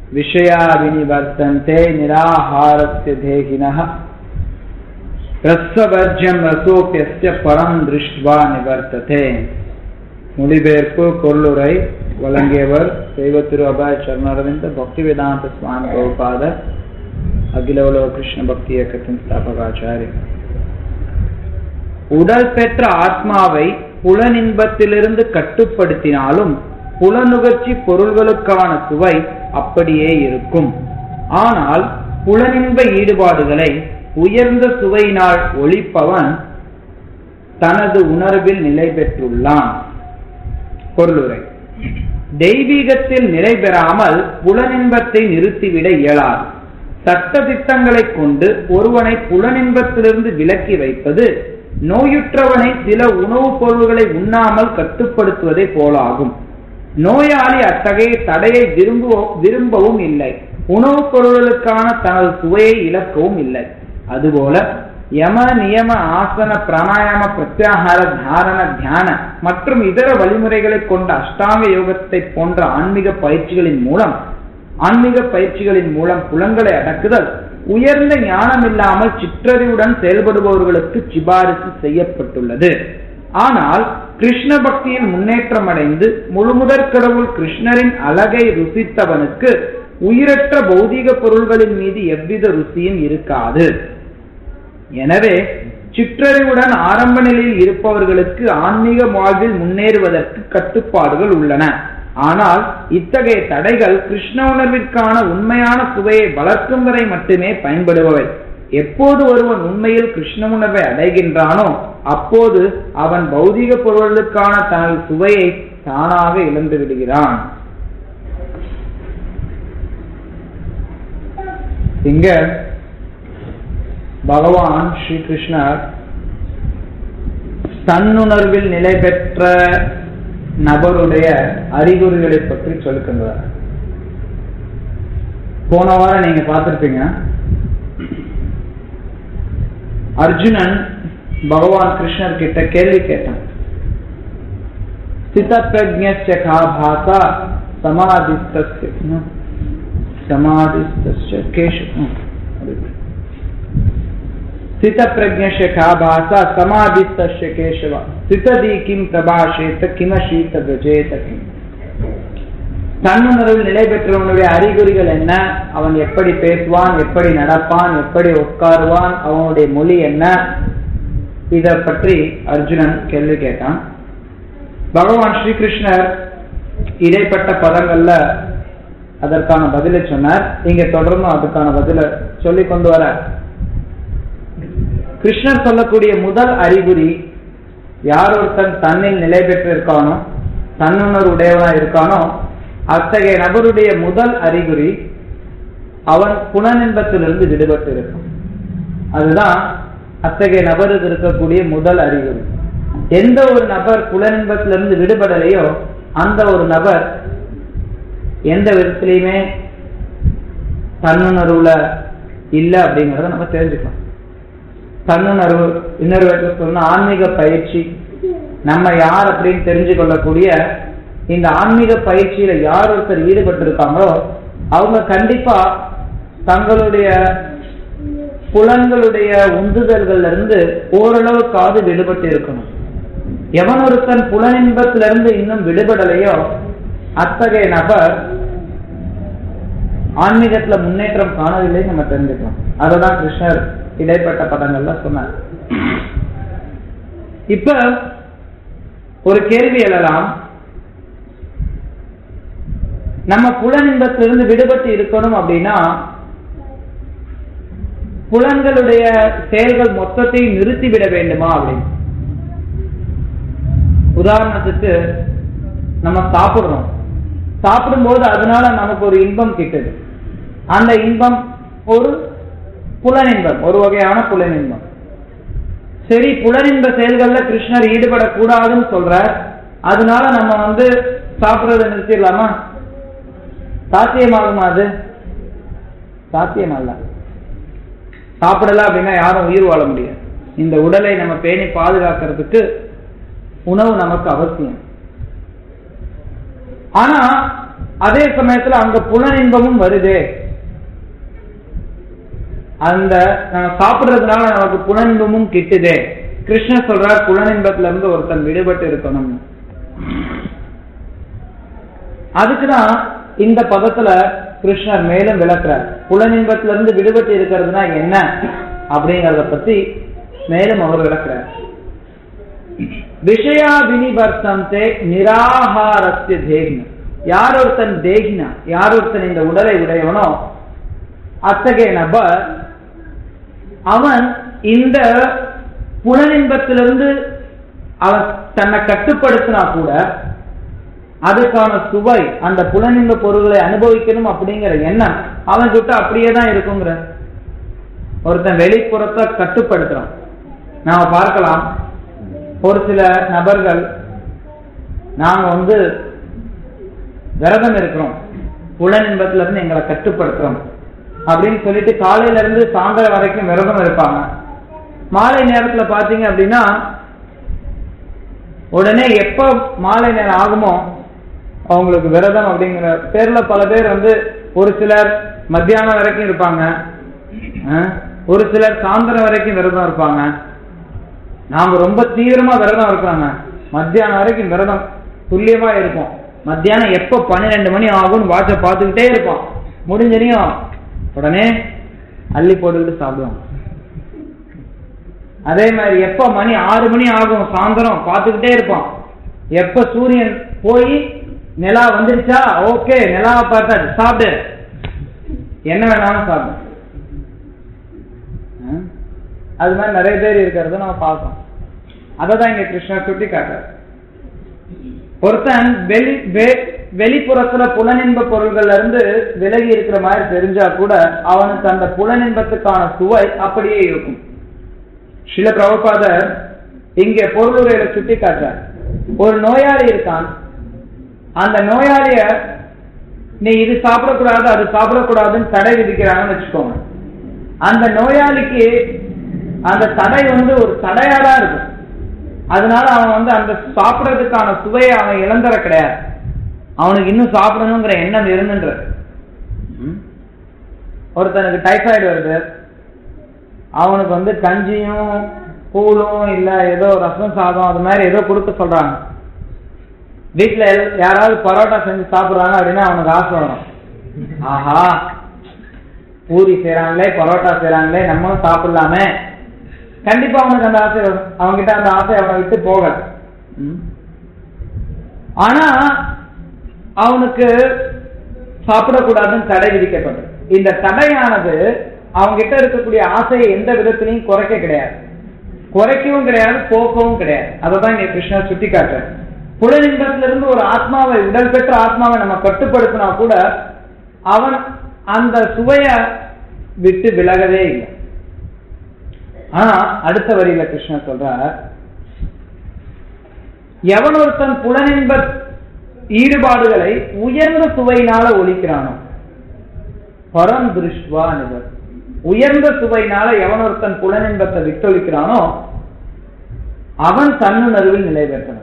விஷயா வினிவர்த்தந்தே நிராகாரஸ்ய தேகினः ரசவர்ஜம் ரசோப்பியஸ்ய பரம் திருஷ்டுவா நிவர்த்ததே மொழிபெயர்ப்பு பொருளுரை வழங்கியவர் தெய்வ திரு அபாய் சரணரவிந்த பக்தி வேதாந்த சுவாமி கௌபாத அகில உலக கிருஷ்ண பக்தி இயக்கத்தின் ஸ்தாபகாச்சாரி உடல் பெற்ற ஆத்மாவை புலனின்பத்திலிருந்து கட்டுப்படுத்தினாலும் புலனுகர்ச்சி பொருள்களுக்கான சுவை அப்படியே இருக்கும் ஆனால் புலனின்ப ஈடுபாடுகளை உயர்ந்த சுவையினால் ஒழிப்பவன் தனது உணர்வில் நிலை பெற்றுள்ளான் பொருளுரை தெய்வீகத்தில் நிலை பெறாமல் புலனின்பத்தை நிறுத்திவிட இயலாது சட்ட திட்டங்களை கொண்டு ஒருவனை புலனின்பத்திலிருந்து விலக்கி வைப்பது நோயுற்றவனை சில உணவுப் பொருள்களை உண்ணாமல் கட்டுப்படுத்துவதை போலாகும் நோயாளி அத்தகைய தடையை விரும்புவ விரும்பவும் இல்லை உணவுப் பொருள்களுக்கான தனது சுவையை இழக்கவும் இல்லை அதுபோல யம நியம ஆசன பிராணாயாம பிரத்யாகார தாரண தியான மற்றும் இதர வழிமுறைகளை கொண்ட அஷ்டாங்க யோகத்தை போன்ற ஆன்மீக பயிற்சிகளின் மூலம் ஆன்மீக பயிற்சிகளின் மூலம் புலன்களை அடக்குதல் உயர்ந்த ஞானம் இல்லாமல் சிற்றறிவுடன் செயல்படுபவர்களுக்கு சிபாரிசு செய்யப்பட்டுள்ளது ஆனால் கிருஷ்ண பக்தியில் முன்னேற்றம் அடைந்து முழுமுதற் கடவுள் கிருஷ்ணரின் அழகை ருசித்தவனுக்கு உயிரற்ற பௌதீக பொருள்களின் மீது எவ்வித ருசியும் இருக்காது எனவே சிற்றறிவுடன் ஆரம்ப நிலையில் இருப்பவர்களுக்கு ஆன்மீக வாழ்வில் முன்னேறுவதற்கு கட்டுப்பாடுகள் உள்ளன ஆனால் இத்தகைய தடைகள் கிருஷ்ண உணர்விற்கான உண்மையான சுவையை வளர்க்கும் வரை மட்டுமே பயன்படுபவை எப்போது ஒருவன் உண்மையில் கிருஷ்ண உணர்வை அடைகின்றானோ அப்போது அவன் பௌதீக பொருள்களுக்கான தனது சுவையை தானாக இழந்து விடுகிறான் இங்க பகவான் ஸ்ரீ கிருஷ்ணர் தன்னுணர்வில் நிலை பெற்ற நபருடைய அறிகுறிகளை பற்றி சொல்லுகின்றார் போன வாரம் நீங்க பார்த்திருப்பீங்க அர்ஜுனன் பகவான் கிருஷ்ணர் கிட்ட கேள்வி கேட்டான் ஸ்தித பிரஜ்ய கா பாசா சமாதிஸ்தஸ்ய சமாதிஸ்தஸ்ய கேஷு स्थित प्रज्ञस्य का भाषा समाधिस्तस्य केशव स्थितதி கிம் பிரபாஷேத்த கிமஷீத விஜேத கிம் தன்னுணர்வில் நிலை பெற்றவனுடைய அறிகுறிகள் என்ன அவன் எப்படி பேசுவான் எப்படி நடப்பான் எப்படி உட்காருவான் அவனுடைய மொழி என்ன இத பற்றி அர்ஜுனன் கேள்வி கேட்டான் பகவான் ஸ்ரீகிருஷ்ணர் இடைப்பட்ட பதங்கள்ல அதற்கான பதிலை சொன்னார் இங்க தொடர்ந்து அதுக்கான பதில சொல்லி கொண்டு வர கிருஷ்ணர் சொல்லக்கூடிய முதல் அறிகுறி யார் ஒருத்தன் தன்னில் நிலை பெற்று இருக்கானோ தன்னுணர் உடையவனா இருக்கானோ அத்தகைய நபருடைய முதல் அறிகுறி அவன் புலனின்பத்திலிருந்து விடுபட்டு இருக்கும் அதுதான் அத்தகைய நபருக்கு இருக்கக்கூடிய முதல் அறிகுறி எந்த ஒரு நபர் புலனின்பத்திலிருந்து விடுபடலையோ அந்த ஒரு நபர் எந்த விதத்திலையுமே தன்னுணர்வுல இல்லை அப்படிங்கிறத நம்ம தெரிஞ்சுக்கலாம் தன்னுணர்வு இன்னொரு விதத்துல சொன்ன ஆன்மீக பயிற்சி நம்ம யார் அப்படின்னு தெரிஞ்சு கொள்ளக்கூடிய இந்த ஆன்மீக பயிற்சியில யார் ஒருத்தர் ஈடுபட்டு இருக்காங்களோ அவங்க கண்டிப்பா தங்களுடைய புலன்களுடைய உந்துதல்கள்ல இருந்து ஓரளவுக்காவது விடுபட்டு இருக்கணும் எவன் ஒருத்தன் புலனின்பத்தில இருந்து இன்னும் விடுபடலையோ அத்தகைய நபர் ஆன்மீகத்துல முன்னேற்றம் காணவில்லை நம்ம தெரிஞ்சுக்கலாம் அததான் கிருஷ்ணர் இடைப்பட்ட பதங்கள்ல சொன்னார் இப்ப ஒரு கேள்வி எழலாம் நம்ம புலனின்பத்திலிருந்து விடுபட்டு இருக்கணும் அப்படின்னா புலன்களுடைய செயல்கள் மொத்தத்தையும் நிறுத்திவிட வேண்டுமா அப்படின்னு உதாரணத்துக்கு நம்ம சாப்பிடுறோம் சாப்பிடும்போது அதனால நமக்கு ஒரு இன்பம் கிட்டது அந்த இன்பம் ஒரு புலனின்பம் ஒரு வகையான புலனின்பம் சரி புலனின்ப செயல்கள்ல கிருஷ்ணர் ஈடுபடக்கூடாதுன்னு சொல்றார் அதனால நம்ம வந்து சாப்பிடுறத நிறுத்திடலாமா சாத்தியமாகுமா அது சாத்தியமல்ல சாப்பிடல அப்படின்னா யாரும் உயிர் வாழ முடியாது இந்த உடலை நம்ம பேணி பாதுகாக்கிறதுக்கு உணவு நமக்கு அவசியம் ஆனா அதே சமயத்துல அங்க புலனின்பமும் வருதே அந்த நம்ம சாப்பிடுறதுனால நமக்கு புலனின்பமும் கிட்டுதே கிருஷ்ணர் சொல்றார் புலனின்பத்துல இருந்து ஒருத்தன் விடுபட்டு இருக்கணும் அதுக்குதான் இந்த பதத்துல கிருஷ்ணர் மேலும் விளக்குறார் புலனின்பத்துல இருந்து விடுபட்டு இருக்கிறதுனா என்ன அப்படிங்கறத பத்தி மேலும் அவர் விளக்குறார் விஷயா வினிவர்த்தந்தே நிராகாரத்திய தேகின யார் ஒருத்தன் தேகினா யார் ஒருத்தன் இந்த உடலை உடையவனோ அத்தகைய நபர் அவன் இந்த புலனின்பத்திலிருந்து அவன் தன்னை கட்டுப்படுத்தினா கூட அதுக்கான சுவை அந்த புலனின்ப பொருள்களை அனுபவிக்கணும் அப்படிங்கிற எண்ணம் அவன் கிட்ட அப்படியே தான் இருக்குங்கிற ஒருத்தன் வெளிப்புறத்தை கட்டுப்படுத்துறான் நாம பார்க்கலாம் ஒரு சில நபர்கள் நாங்க வந்து விரதம் இருக்கிறோம் புலனின்பத்துல இருந்து எங்களை கட்டுப்படுத்துறோம் அப்படின்னு சொல்லிட்டு காலையில இருந்து சாயந்தரம் வரைக்கும் விரதம் இருப்பாங்க மாலை நேரத்துல பாத்தீங்க அப்படின்னா உடனே எப்ப மாலை நேரம் ஆகுமோ அவங்களுக்கு விரதம் அப்படிங்கிற பேர்ல பல பேர் வந்து ஒரு சிலர் மத்தியானம் வரைக்கும் இருப்பாங்க அஹ், ஒரு சிலர் சாயந்தரம் வரைக்கும் விரதம் இருப்பாங்க நாம ரொம்ப தீவிரமா விரதம் இருக்காங்க மத்தியானம் வரைக்கும் விரதம் துல்லியமா இருப்போம் மத்தியானம் எப்ப பன்னிரெண்டு மணி ஆகும்னு வாட்சை பார்த்துக்கிட்டே இருப்போம் முடிஞ்சனையும் உடனே அள்ளி போட்டுக்கிட்டு சாப்பிடுவாங்க அதே மாதிரி எப்ப மணி ஆறு மணி ஆகும் சாயந்தரம் பார்த்துக்கிட்டே இருப்போம் எப்ப சூரியன் போய் நிலா வந்துருச்சா ஓகே நிலாவை பார்த்தா சாப்பிடு என்ன வேணாலும் சாப்பிடு ஆ? அது மாதிரி நிறைய பேர் இருக்கிறத நம்ம பார்க்கோம் அதை தான் இங்க கிருஷ்ணர் சுட்டி காட்டுறார் ஒருத்தன் வெளி வெ- வெளிப்புறத்துல புலனின்ப பொருள்கள்ல இருந்து விலகி இருக்கிற மாதிரி தெரிஞ்சா கூட அவனுக்கு அந்த புலனின்பத்துக்கான சுவை அப்படியே இருக்கும் சில பிரபுபாதர் இங்கே பொருளுரையில சுட்டி காட்டுறார் ஒரு நோயாளி இருக்கான் அந்த நோயாளிய நீ இது சாப்பிடக்கூடாது அது சாப்பிடக்கூடாதுன்னு தடை விதிக்கிறாங்கன்னு வச்சுக்கோங்க அந்த நோயாளிக்கு அந்த தடை வந்து ஒரு தடையாடா இருக்கும் அதனால அவன் வந்து அந்த சாப்பிடறதுக்கான சுவையை அவன் இழந்துற கிடையாது அவனுக்கு இன்னும் சாப்பிடணுங்கிற எண்ணம் இருந்துன்ற ஒருத்தனுக்கு டைஃபாய்டு வருது அவனுக்கு வந்து கஞ்சியும் கூழும் இல்ல ஏதோ ரசம் சாதம் அது மாதிரி ஏதோ கொடுக்க சொல்றாங்க வீட்டுல எல்- யாராவது பரோட்டா செஞ்சு சாப்பிடுறாங்க அப்படின்னா அவனுக்கு ஆசை வரும் ஆஹா பூரி செய்றாங்களே பரோட்டா செய்றாங்களே நம்மளும் சாப்பிடலாமே கண்டிப்பா அவனுக்கு அந்த ஆசை வரும் அவன்கிட்ட அந்த ஆசை அவனை விட்டு போகல ம். ஆனா அவனுக்கு சாப்பிடக்கூடாதுன்னு தடை விதிக்கப்பட்டது இந்த தடையானது அவங்கிட்ட இருக்கக்கூடிய ஆசையை எந்த விதத்திலையும் குறைக்க கிடையாது குறைக்கவும் கிடையாது போக்கவும் கிடையாது அதை தான் இங்க கிருஷ்ணர் சுட்டி காட்டுறார் புலனின்பத்துல இருந்து ஒரு ஆத்மாவை உடல் பெற்ற ஆத்மாவை நம்ம கட்டுப்படுத்தினா கூட அவன் அந்த சுவைய விட்டு விலகவே இல்லை ஆனா அடுத்த வரியில கிருஷ்ணர் சொல்றார் எவன் ஒருத்தன் புலனின்ப ஈடுபாடுகளை உயர்ந்த சுவையினால ஒழிக்கிறானோ பரம் திருஷ்டுவா நிவர் உயர்ந்த சுவையினால எவன் ஒருத்தன் புலனின்பத்தை விட்டொழிக்கிறானோ அவன் தன்னுணர்வில் நிலை பெற்றவன்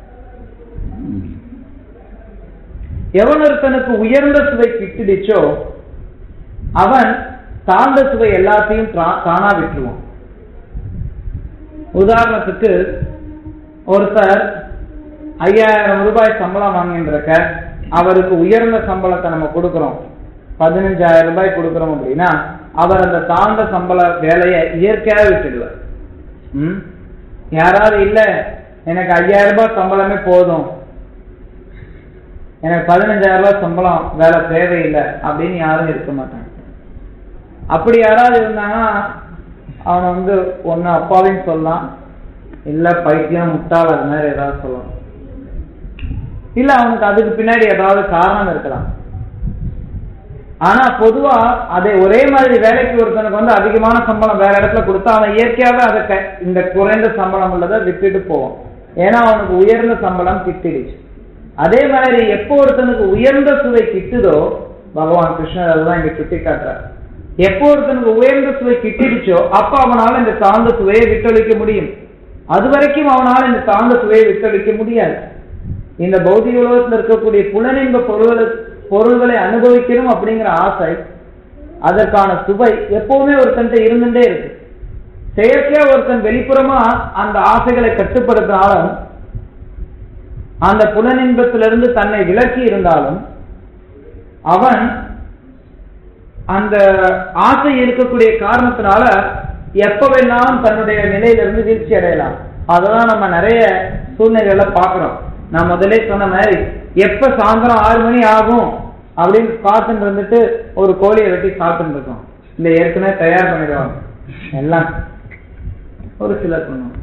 எவன் ஒருத்தனுக்கு உயர்ந்த சுவை கிட்டுடுச்சோ அவன் தாழ்ந்த சுவை எல்லாத்தையும் தா- தானா விட்டுருவான் உதாரணத்துக்கு ஒருத்தர் ஐயாயிரம் ரூபாய் சம்பளம் வாங்கின்றக்க அவருக்கு உயர்ந்த சம்பளத்தை நம்ம கொடுக்கிறோம் பதினஞ்சாயிரம் ரூபாய் கொடுக்கிறோம் அப்படின்னா அவர் அந்த தாழ்ந்த சம்பள வேலையை இயற்கையாக விட்டுடுவார் ம்? யாராவது இல்ல எனக்கு ஐயாயிரம் ரூபாய் சம்பளமே போதும் எனக்கு பதினஞ்சாயிரம் ரூபாய் சம்பளம் வேலை தேவையில்லை அப்படின்னு யாரும் இருக்க மாட்டாங்க அப்படி யாராவது இருந்தாங்கன்னா அவனை வந்து ஒன்னு அப்பாவையும் சொல்லலாம் இல்ல பைத்தியம் முட்டாள் அது மாதிரி ஏதாவது சொல்லலாம் இல்ல அவனுக்கு அதுக்கு பின்னாடி ஏதாவது காரணம் இருக்கலாம் ஆனா பொதுவா அதை ஒரே மாதிரி வேலைக்கு ஒருத்தனுக்கு வந்து அதிகமான சம்பளம் வேற இடத்துல கொடுத்தா அவன் இயற்கையாவே அதை க- இந்த குறைந்த சம்பளம் உள்ளதை விட்டுட்டு போவான் ஏன்னா அவனுக்கு உயர்ந்த சம்பளம் கிட்டிடுச்சு அதே மாதிரி எப்போ ஒருத்தனுக்கு உயர்ந்த சுவை கிட்டுதோ பகவான் கிருஷ்ணர் அதுதான் இங்க சுட்டி காட்டுறார் எப்போ ஒருத்தனுக்கு உயர்ந்த சுவை கிட்டிடுச்சோ அப்ப அவனால இந்த தாழ்ந்த சுவையை விட்டொழிக்க முடியும் அது வரைக்கும் அவனால இந்த தாழ்ந்த சுவையை விட்டொழிக்க முடியாது இந்த பௌதிக உலகத்துல இருக்கக்கூடிய புலனின்ப பொருள்களை பொருள்களை அனுபவிக்கணும் அப்படிங்கிற ஆசை அதற்கான சுவை எப்பவுமே ஒருத்தன்ட்ட இருந்துட்டே இருக்கு செயற்கையா ஒருத்தன் வெளிப்புறமா அந்த ஆசைகளை கட்டுப்படுத்தினாலும் அந்த புலனின்பத்திலிருந்து தன்னை விலக்கி இருந்தாலும் அவன் அந்த ஆசை இருக்கக்கூடிய காரணத்தினால எப்ப வேணாலும் தன்னுடைய நிலையிலிருந்து வீழ்ச்சி அடையலாம் அதெல்லாம் நம்ம நிறைய சூழ்நிலைகளை பார்க்கிறோம் நான் முதல்ல சொன்ன மாதிரி எப்ப சாயந்தரம் ஆறு மணி ஆகும் அப்படின்னு காத்துட்டு இருந்துட்டு ஒரு கோழியை வெட்டி சாப்பிட்டு இருக்கோம் இந்த ஏற்கனவே தயார் பண்ணிடுவாங்க எல்லாம் ஒரு சிலர் பண்ணுவாங்க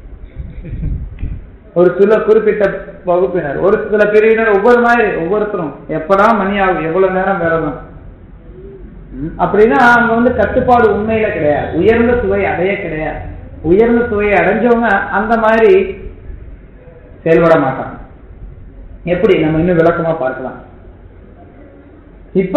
ஒரு சில குறிப்பிட்ட வகுப்பினர் ஒரு சில பிரிவினர் ஒவ்வொரு மாதிரி ஒவ்வொருத்தரும் எப்படா மணி ஆகும் எவ்வளவு நேரம் வேறதான் அப்படின்னா அங்க வந்து கட்டுப்பாடு உண்மையில கிடையாது உயர்ந்த சுவை அடைய கிடையாது உயர்ந்த சுவையை அடைஞ்சவங்க அந்த மாதிரி செயல்பட மாட்டாங்க எப்படி நம்ம இன்னும் விளக்கமா பார்க்கலாம் இப்ப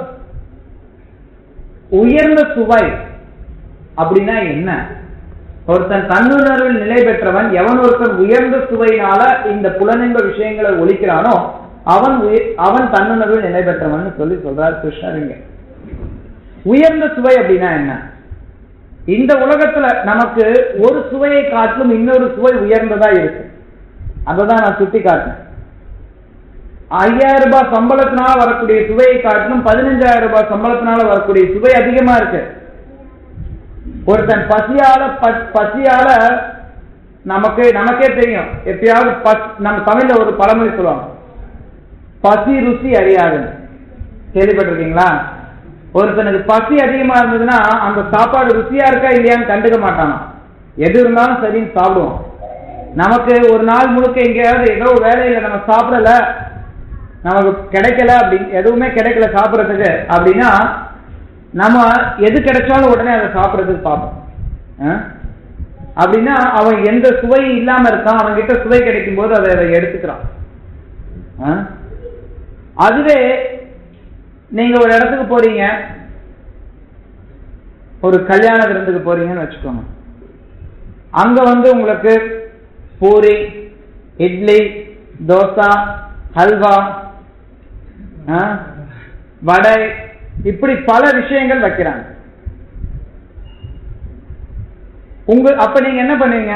உயர்ந்த சுவை அப்படின்னா என்ன ஒருத்தன் தன்னுணர்வில் நிலை பெற்றவன் எவன் ஒருத்தன் உயர்ந்த சுவையினால இந்த புலனின்ப விஷயங்களை ஒழிக்கிறானோ அவன் அவன் தன்னுணர்வில் நிலை பெற்றவன் சொல்லி சொல்றார் கிருஷ்ணர் இங்க உயர்ந்த சுவை அப்படின்னா என்ன இந்த உலகத்துல நமக்கு ஒரு சுவையை காட்டிலும் இன்னொரு சுவை உயர்ந்ததா இருக்கு அததான் நான் சுட்டி காட்டினேன் ஐயாயிரம் ரூபாய் சம்பளத்தினால வரக்கூடிய சுவையை காட்டிலும் பதினஞ்சாயிரம் ரூபாய் சம்பளத்தினால வரக்கூடிய சுவை அதிகமா இருக்கு ஒருத்தன் பசியால பசியால நமக்கு நமக்கே தெரியும் எப்பயாவது நம்ம தமிழ்ல ஒரு பழமொழி சொல்லுவாங்க பசி ருசி அறியாதுன்னு கேள்விப்பட்டிருக்கீங்களா ஒருத்தனுக்கு பசி அதிகமா இருந்ததுன்னா அந்த சாப்பாடு ருசியா இருக்கா இல்லையான்னு கண்டுக்க மாட்டானா எது இருந்தாலும் சரின்னு சாப்பிடுவோம் நமக்கு ஒரு நாள் முழுக்க எங்கேயாவது ஏதோ வேலையில நம்ம சாப்பிடல நமக்கு கிடைக்கல அப்படி எதுவுமே கிடைக்கல சாப்பிட்றதுக்கு அப்படின்னா நம்ம எது கிடைச்சாலும் உடனே அதை சாப்பிட்றதுக்கு பார்ப்போம் அப்படின்னா அவன் எந்த சுவை இல்லாம இருக்கான் அவன் கிட்ட சுவை கிடைக்கும் போது அதை அதை எடுத்துக்கிறான் அதுவே நீங்க ஒரு இடத்துக்கு போறீங்க ஒரு கல்யாண விருந்துக்கு போறீங்கன்னு வச்சுக்கோங்க அங்க வந்து உங்களுக்கு பூரி இட்லி தோசா ஹல்வா வடை இப்படி பல விஷயங்கள் வைக்கிறாங்க உங்க அப்ப நீங்க என்ன பண்ணுவீங்க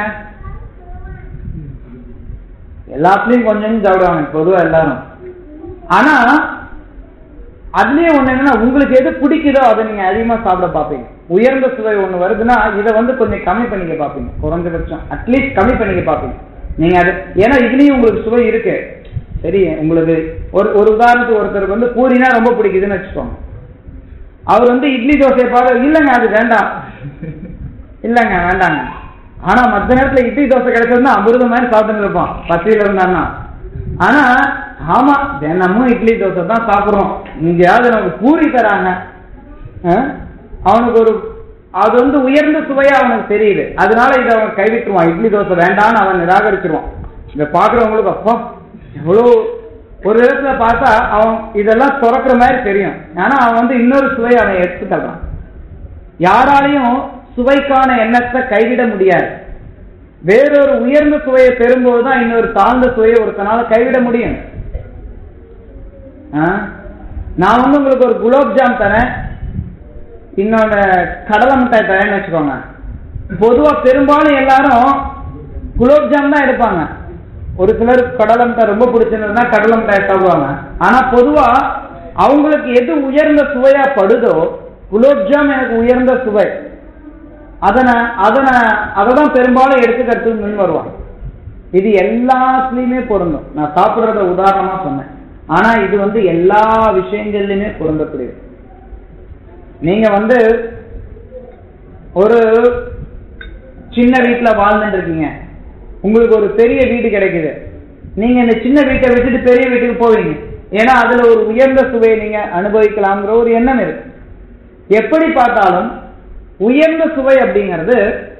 எல்லாத்துலயும் கொஞ்சம் சாப்பிடுவாங்க பொதுவா எல்லாரும் ஆனா அதுலயே ஒண்ணு என்னன்னா உங்களுக்கு எது பிடிக்குதோ அதை நீங்க அதிகமா சாப்பிட பாப்பீங்க உயர்ந்த சுவை ஒண்ணு வருதுன்னா இதை வந்து கொஞ்சம் கம்மி பண்ணிக்க பாப்பீங்க குறைஞ்சபட்சம் அட்லீஸ்ட் கம்மி பண்ணிக்க பாப்பீங்க நீங்க அது ஏன்னா இதுலயும் உங்களுக்கு சுவை இருக்கு சரி உங்களுக்கு ஒரு ஒரு உதாரணத்துக்கு ஒருத்தருக்கு வந்து பூரினா ரொம்ப பிடிக்குதுன்னு வச்சுக்கோங்க அவர் வந்து இட்லி தோசையை பார்த்து இல்லைங்க அது வேண்டாம் இல்லைங்க வேண்டாங்க ஆனா மத்த நேரத்துல இட்லி தோசை கிடைச்சதுன்னா அமிர்தம் மாதிரி சாப்பிட்டு இருப்பான் பசியில இருந்தான்னா ஆனா ஆமா தினமும் இட்லி தோசை தான் சாப்பிடுறோம் இங்கேயாவது நமக்கு பூரி தராங்க அவனுக்கு ஒரு அது வந்து உயர்ந்த சுவையா அவனுக்கு தெரியுது அதனால இதை அவன் கைவிட்டுருவான் இட்லி தோசை வேண்டாம்னு அவன் நிராகரிச்சிருவான் இதை பாக்குறவங்களுக்கு அப்பா எவ்வளோ ஒரு விதத்துல பார்த்தா அவன் இதெல்லாம் துறக்கிற மாதிரி தெரியும் ஆனா அவன் வந்து இன்னொரு சுவையை அவன் எடுத்துக்கலாம் யாராலையும் சுவைக்கான எண்ணத்தை கைவிட முடியாது வேறொரு உயர்ந்த சுவையை பெறும்போது தான் இன்னொரு தாழ்ந்த சுவையை ஒருத்தனால கைவிட முடியும் நான் வந்து உங்களுக்கு ஒரு குலோப் ஜாம் தரேன் இன்னொன்னு கடலை மிட்டாய் தரேன்னு வச்சுக்கோங்க பொதுவா பெரும்பாலும் எல்லாரும் குலோப் ஜாம் தான் எடுப்பாங்க ஒரு சிலர் கடலை மிட்டாய் ரொம்ப பிடிச்சிருந்ததுன்னா கடலை மிட்டாய் சாப்பிடுவாங்க ஆனா பொதுவா அவங்களுக்கு எது உயர்ந்த சுவையா படுதோ குலோப் ஜாம் எனக்கு உயர்ந்த சுவை அதனை அதனை அதை தான் பெரும்பாலும் எடுத்துக்கிறதுக்கு முன் வருவாங்க இது எல்லாத்துலயுமே பொருந்தும் நான் சாப்பிடுறத உதாரணமா சொன்னேன் ஆனா இது வந்து எல்லா விஷயங்கள்லயுமே பொருந்தக்கூடியது நீங்க வந்து ஒரு சின்ன வீட்டுல வாழ்ந்துட்டு இருக்கீங்க உங்களுக்கு ஒரு பெரிய வீடு கிடைக்குது நீங்க இந்த சின்ன வீட்டை விட்டுட்டு பெரிய வீட்டுக்கு போவீங்க ஏன்னா அதுல ஒரு உயர்ந்த சுவையை நீங்க அனுபவிக்கலாம்ங்கிற ஒரு எண்ணம் இருக்கு எப்படி பார்த்தாலும் உயர்ந்த சுவை அப்படிங்கிறது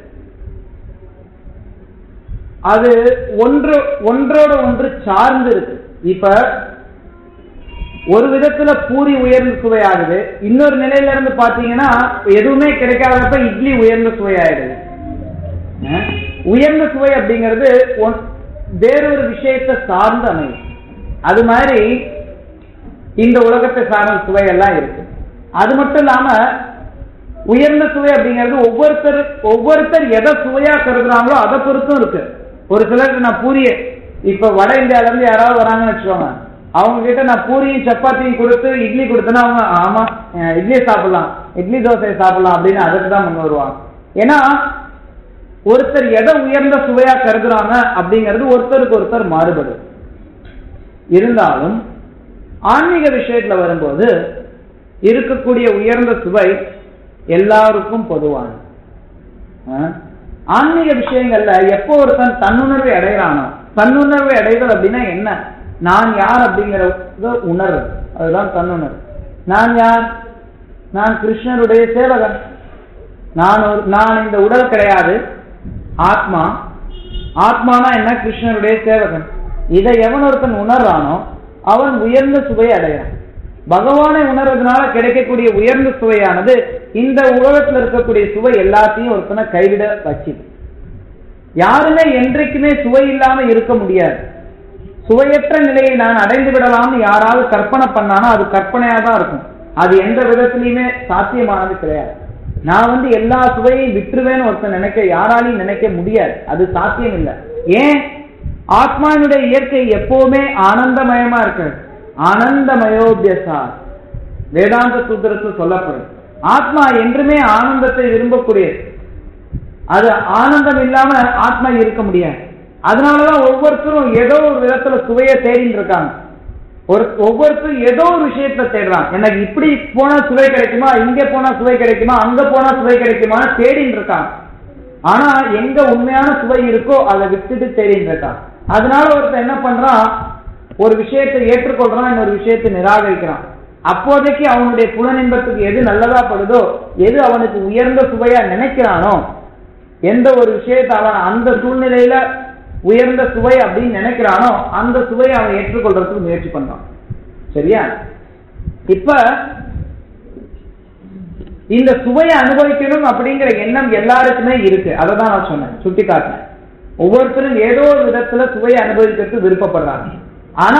அது ஒன்று ஒன்றோட ஒன்று சார்ந்து இருக்கு இப்ப ஒரு விதத்துல பூரி உயர்ந்த சுவை ஆகுது இன்னொரு நிலையில இருந்து பாத்தீங்கன்னா எதுவுமே கிடைக்காதப்ப இட்லி உயர்ந்த சுவை ஆயிடுது அஹ் உயர்ந்த சுவை அப்படிங்கிறது ஒன்- வேறொரு விஷயத்தை சார்ந்து அமையும் அது மாதிரி இந்த உலகத்தை சார்ந்த சுவையெல்லாம் இருக்கு அது மட்டும் இல்லாம உயர்ந்த சுவை அப்படிங்கிறது ஒவ்வொருத்தர் ஒவ்வொருத்தர் எதை சுவையா கருதுறாங்களோ அதை பொறுத்தும் இருக்கு ஒரு சிலருக்கு நான் பூரிய இப்ப வட இந்தியால இருந்து யாராவது வராங்கன்னு வச்சுக்கோங்க அவங்க கிட்ட நான் பூரியும் சப்பாத்தியும் கொடுத்து இட்லி கொடுத்தேன்னா அவங்க ஆமா அஹ் இட்லி சாப்பிடலாம் இட்லி தோசை சாப்பிடலாம் அப்படின்னு அதுக்கு தான் முன் வருவாங்க ஏன்னா ஒருத்தர் எதை உயர்ந்த சுவையா கருதுறாங்க அப்படிங்கிறது ஒருத்தருக்கு ஒருத்தர் மாறுபடும் இருந்தாலும் ஆன்மீக விஷயத்துல வரும்போது இருக்கக்கூடிய உயர்ந்த சுவை எல்லாருக்கும் பொதுவானது ஆ? ஆன்மீக விஷயங்கள்ல எப்போ ஒருத்தன் தன்னுணர்வை அடைகிறானோ தன்னுணர்வை அடைதல் அப்படின்னா என்ன நான் யார் அப்படிங்கிறத உணர்வு அதுதான் தன்னுணர்வு நான் யார் நான் கிருஷ்ணருடைய சேவகன் நான் ஒரு நான் இந்த உடல் கிடையாது ஆத்மா ஆத்மானா என்ன கிருஷ்ணருடைய சேவகன் இதை எவன் ஒருத்தன் உணர்றானோ அவன் உயர்ந்த சுவை அடைகிறான் பகவானை உணர்றதுனால கிடைக்கக்கூடிய உயர்ந்த சுவையானது இந்த உலகத்துல இருக்கக்கூடிய சுவை எல்லாத்தையும் ஒருத்தனை கைவிட வச்சுது யாருமே என்றைக்குமே சுவை இல்லாம இருக்க முடியாது சுவையற்ற நிலையை நான் அடைந்து விடலாம்னு யாராவது கற்பனை பண்ணானா அது கற்பனையா தான் இருக்கும் அது எந்த விதத்திலையுமே சாத்தியமானது கிடையாது நான் வந்து எல்லா சுவையையும் விட்டுருவேன்னு ஒருத்தன் நினைக்க யாராலையும் நினைக்க முடியாது அது சாத்தியம் இல்லை ஏன் ஆத்மாவினுடைய இயற்கை எப்பவுமே ஆனந்தமயமா இருக்கு ஆனந்தமயோபியசா வேதாந்த சூத்திரத்தில் சொல்லப்படும் ஆத்மா என்றுமே ஆனந்தத்தை விரும்பக்கூடியது அது ஆனந்தம் இல்லாம ஆத்மா இருக்க முடியாது அதனாலதான் ஒவ்வொருத்தரும் ஏதோ ஒரு விதத்துல சுவையை தேடிட்டு இருக்காங்க ஒரு ஒவ்வொருத்தரும் ஏதோ ஒரு விஷயத்துல தேடுறான் எனக்கு இப்படி போனா சுவை கிடைக்குமா இங்க போனா சுவை கிடைக்குமா அங்க போனா சுவை கிடைக்குமா தேடிட்டு இருக்கான் ஆனா எங்க உண்மையான சுவை இருக்கோ அதை விட்டுட்டு தேடிட்டு இருக்கான் அதனால ஒருத்தன் என்ன பண்றான் ஒரு விஷயத்தை ஏற்றுக்கொள்றான் இன்னொரு விஷயத்தை நிராகரிக்கிறான் அப்போதைக்கு அவனுடைய புலனின்பத்துக்கு எது நல்லதா படுதோ எது அவனுக்கு உயர்ந்த சுவையா நினைக்கிறானோ எந்த ஒரு விஷயத்தை அவன் அந்த சூழ்நிலையில உயர்ந்த சுவை அப்படின்னு நினைக்கிறானோ அந்த சுவையை அவன் ஏற்றுக்கொள்றதுக்கு முயற்சி பண்றான் சரியா இப்ப இந்த சுவையை அனுபவிக்கணும் அப்படிங்கிற எண்ணம் எல்லாருக்குமே இருக்கு அதை தான் நான் சொன்னேன் சுட்டி காட்டினேன் ஒவ்வொருத்தரும் ஏதோ ஒரு விதத்துல சுவையை அனுபவிக்கிறதுக்கு விருப்பப்படுறாங்க ஆனா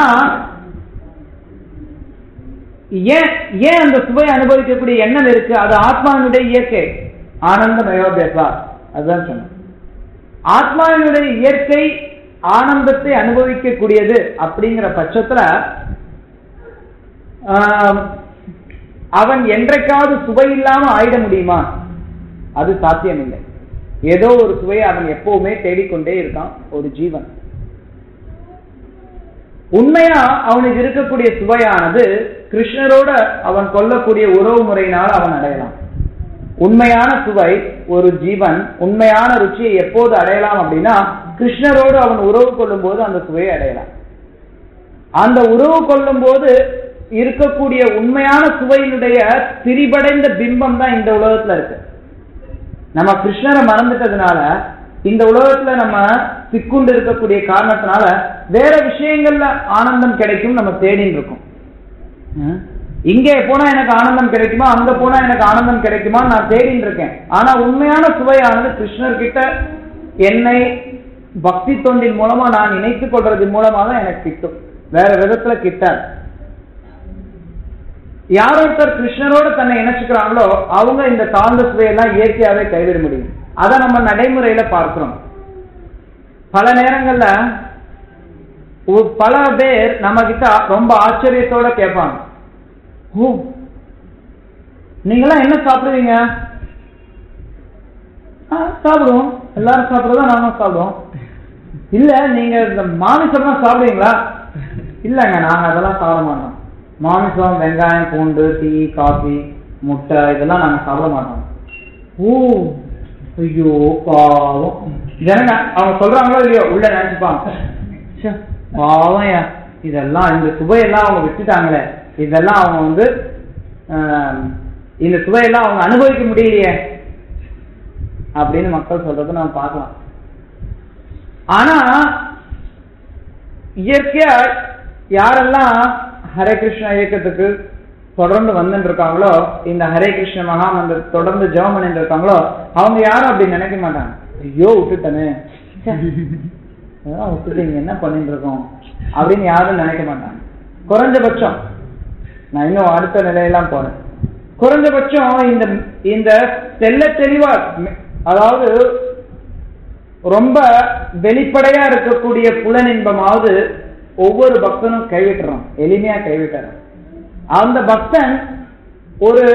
ஏன் ஏன் அந்த சுவையை அனுபவிக்கக்கூடிய எண்ணம் இருக்கு அது ஆத்மாவினுடைய இயற்கை ஆனந்த மயோபேசா அதுதான் சொன்னேன் ஆத்மாவினுடைய இயற்கை ஆனந்தத்தை அனுபவிக்கக்கூடியது அப்படிங்கிற பட்சத்துல ஆம், அவன் என்றைக்காவது சுவை இல்லாம ஆயிட முடியுமா அது சாத்தியம் இல்லை ஏதோ ஒரு சுவையை அவன் எப்பவுமே தேடிக்கொண்டே இருக்கான் ஒரு ஜீவன் உண்மையா அவனுக்கு இருக்கக்கூடிய சுவையானது கிருஷ்ணரோட அவன் கொல்லக்கூடிய உறவு முறையினால் அவன் அடையலாம் உண்மையான சுவை ஒரு ஜீவன் உண்மையான ருச்சியை எப்போது அடையலாம் அப்படின்னா கிருஷ்ணரோடு அவன் உறவு கொள்ளும் போது அந்த சுவையை அடையலாம் அந்த உறவு கொள்ளும் போது இருக்கக்கூடிய உண்மையான சுவையினுடைய திரிபடைந்த பிம்பம் தான் இந்த உலகத்துல இருக்கு நம்ம கிருஷ்ணரை மறந்துட்டதுனால இந்த உலகத்துல நம்ம சிக்குண்டு இருக்கக்கூடிய காரணத்தினால வேற விஷயங்கள்ல ஆனந்தம் கிடைக்கும் நம்ம தேடின்னு இருக்கோம் ம்? இங்கே போனா எனக்கு ஆனந்தம் கிடைக்குமா அங்க போனா எனக்கு ஆனந்தம் கிடைக்குமா நான் தேடின்னு இருக்கேன் ஆனா உண்மையான சுவையானது கிருஷ்ணர் கிட்ட என்னை பக்தி தொண்டின் மூலமா நான் இணைத்துக் கொள்றது மூலமா தான் எனக்கு கிட்டும் வேற விதத்துல கிட்டாது யார் ஒருத்தர் கிருஷ்ணரோட தன்னை இணைச்சுக்கிறாங்களோ அவங்க இந்த தாழ்ந்த சுவையெல்லாம் இயற்கையாவே கைவிட முடியும் அதை நம்ம நடைமுறையில பார்க்கிறோம் பல நேரங்கள்ல ஒரு- பல பேர் நம்ம கிட்ட ரொம்ப ஆச்சரியத்தோட கேட்பாங்க ஓ நீங்களாம் என்ன சாப்பிடுவீங்க "ஆ, சாப்பிடுவோம் எல்லாரும் சாப்பிடுறதா நானும் சாப்பிடுவோம் இல்ல நீங்க இந்த மாமிசம்லாம் சாப்பிடுவீங்களா இல்லைங்க நாங்க அதெல்லாம் சாப்பிட மாட்டோம் மாமிசம் வெங்காயம் பூண்டு டீ காஃபி முட்டை இதெல்லாம் நாங்க சாப்பிட மாட்டோம் ஓ ஐயோ பாவம் ஜனங்க அவங்க சொல்றாங்களோ இல்லையோ உள்ள நினைச்சுப்பாங்க ச்சே, பாவம் யா. இதெல்லாம் இந்த சுவையெல்லாம் அவங்க விட்டுட்டாங்களே இதெல்லாம் அவங்க வந்து ஆம், இந்த சுவையெல்லாம் அவங்க அனுபவிக்க முடியலையே அப்படின்னு மக்கள் சொல்றதை நம்ம பார்க்கலாம் ஆனா இயற்கையா யாரெல்லாம் ஹரே கிருஷ்ணா இயக்கத்துக்கு தொடர்ந்து வந்துட்டு இருக்காங்களோ இந்த ஹரே கிருஷ்ண மகாமந்திர தொடர்ந்து ஜெபம் பண்ணிட்டு இருக்காங்களோ அவங்க யாரும் அப்படி நினைக்க மாட்டாங்க ஐயோ விட்டுட்டனே ச்சே, இதெல்லாம் விட்டுட்டு இங்க என்ன பண்ணிட்டு இருக்கோம் அப்படின்னு யாரும் நினைக்க மாட்டாங்க குறைஞ்சபட்சம் நான் இன்னும் அடுத்த நிலையெல்லாம் போறேன் குறைஞ்சபட்சம் இந்த இந்த தெள்ள தெளிவா அதாவது ரொம்ப வெளிப்படையா இருக்கக்கூடிய புலனின்பமாவது ஒவ்வொரு பக்தனும் கைவிட்டுறான் எளிமையா கைவிட்டுறான் அந்த பக்தன் ஒரு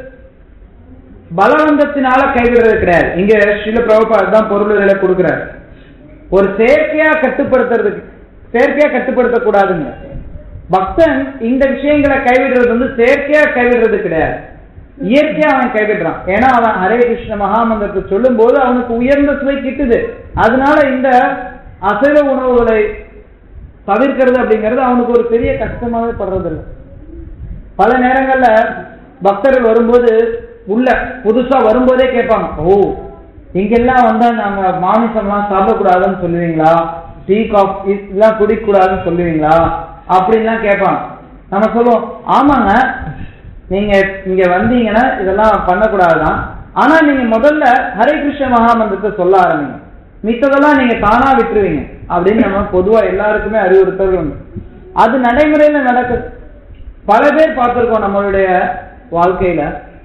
பலவந்தத்தினால கைவிடுறது கிடையாது இங்க ஸ்ரீல பிரபுபாத் தான் பொருள்களை கொடுக்கிறார் ஒரு செயற்கையா கட்டுப்படுத்துறதுக்கு செயற்கையா கட்டுப்படுத்த கூடாதுங்க பக்தன் இந்த விஷயங்களை கைவிடுறது வந்து செயற்கையா கைவிடுறது கிடையாது இயற்கையா அவன் கைவிடுறான் ஏன்னா அவன் ஹரே கிருஷ்ண மகாமந்திரத்தை சொல்லும் போது அவனுக்கு உயர்ந்த சுவை கிட்டுது அதனால இந்த அசைவ உணவுகளை தவிர்க்கிறது அப்படிங்கிறது அவனுக்கு ஒரு பெரிய கஷ்டமாவே படுறதில்லை பல நேரங்கள்ல பக்தர்கள் வரும்போது உள்ள புதுசா வரும்போதே கேட்பாங்க ஓ இங்கெல்லாம் வந்தா நாங்க மாமிசம்லாம் சாப்பிடக்கூடாதுன்னு சொல்லுவீங்களா டீ காஃபி இதெல்லாம் குடிக்கக்கூடாதுன்னு சொல்லுவீங்களா அப்படின்லாம் கேட்பாங்க நம்ம சொல்லுவோம் ஆமாங்க நீங்க இங்க வந்தீங்கன்னா இதெல்லாம் பண்ணக்கூடாதுதான் ஆனா நீங்க முதல்ல ஹரே கிருஷ்ண மகாமந்திரத்தை சொல்ல ஆரம்பிங்க மித்ததெல்லாம் நீங்க தானா விட்டுருவீங்க அப்படின்னு நம்ம பொதுவா எல்லாருக்குமே அறிவுறுத்தல் உண்டு அது நடைமுறையில நடக்குது பல பேர் பார்த்திருக்கோம் நம்மளுடைய வாழ்க்கையில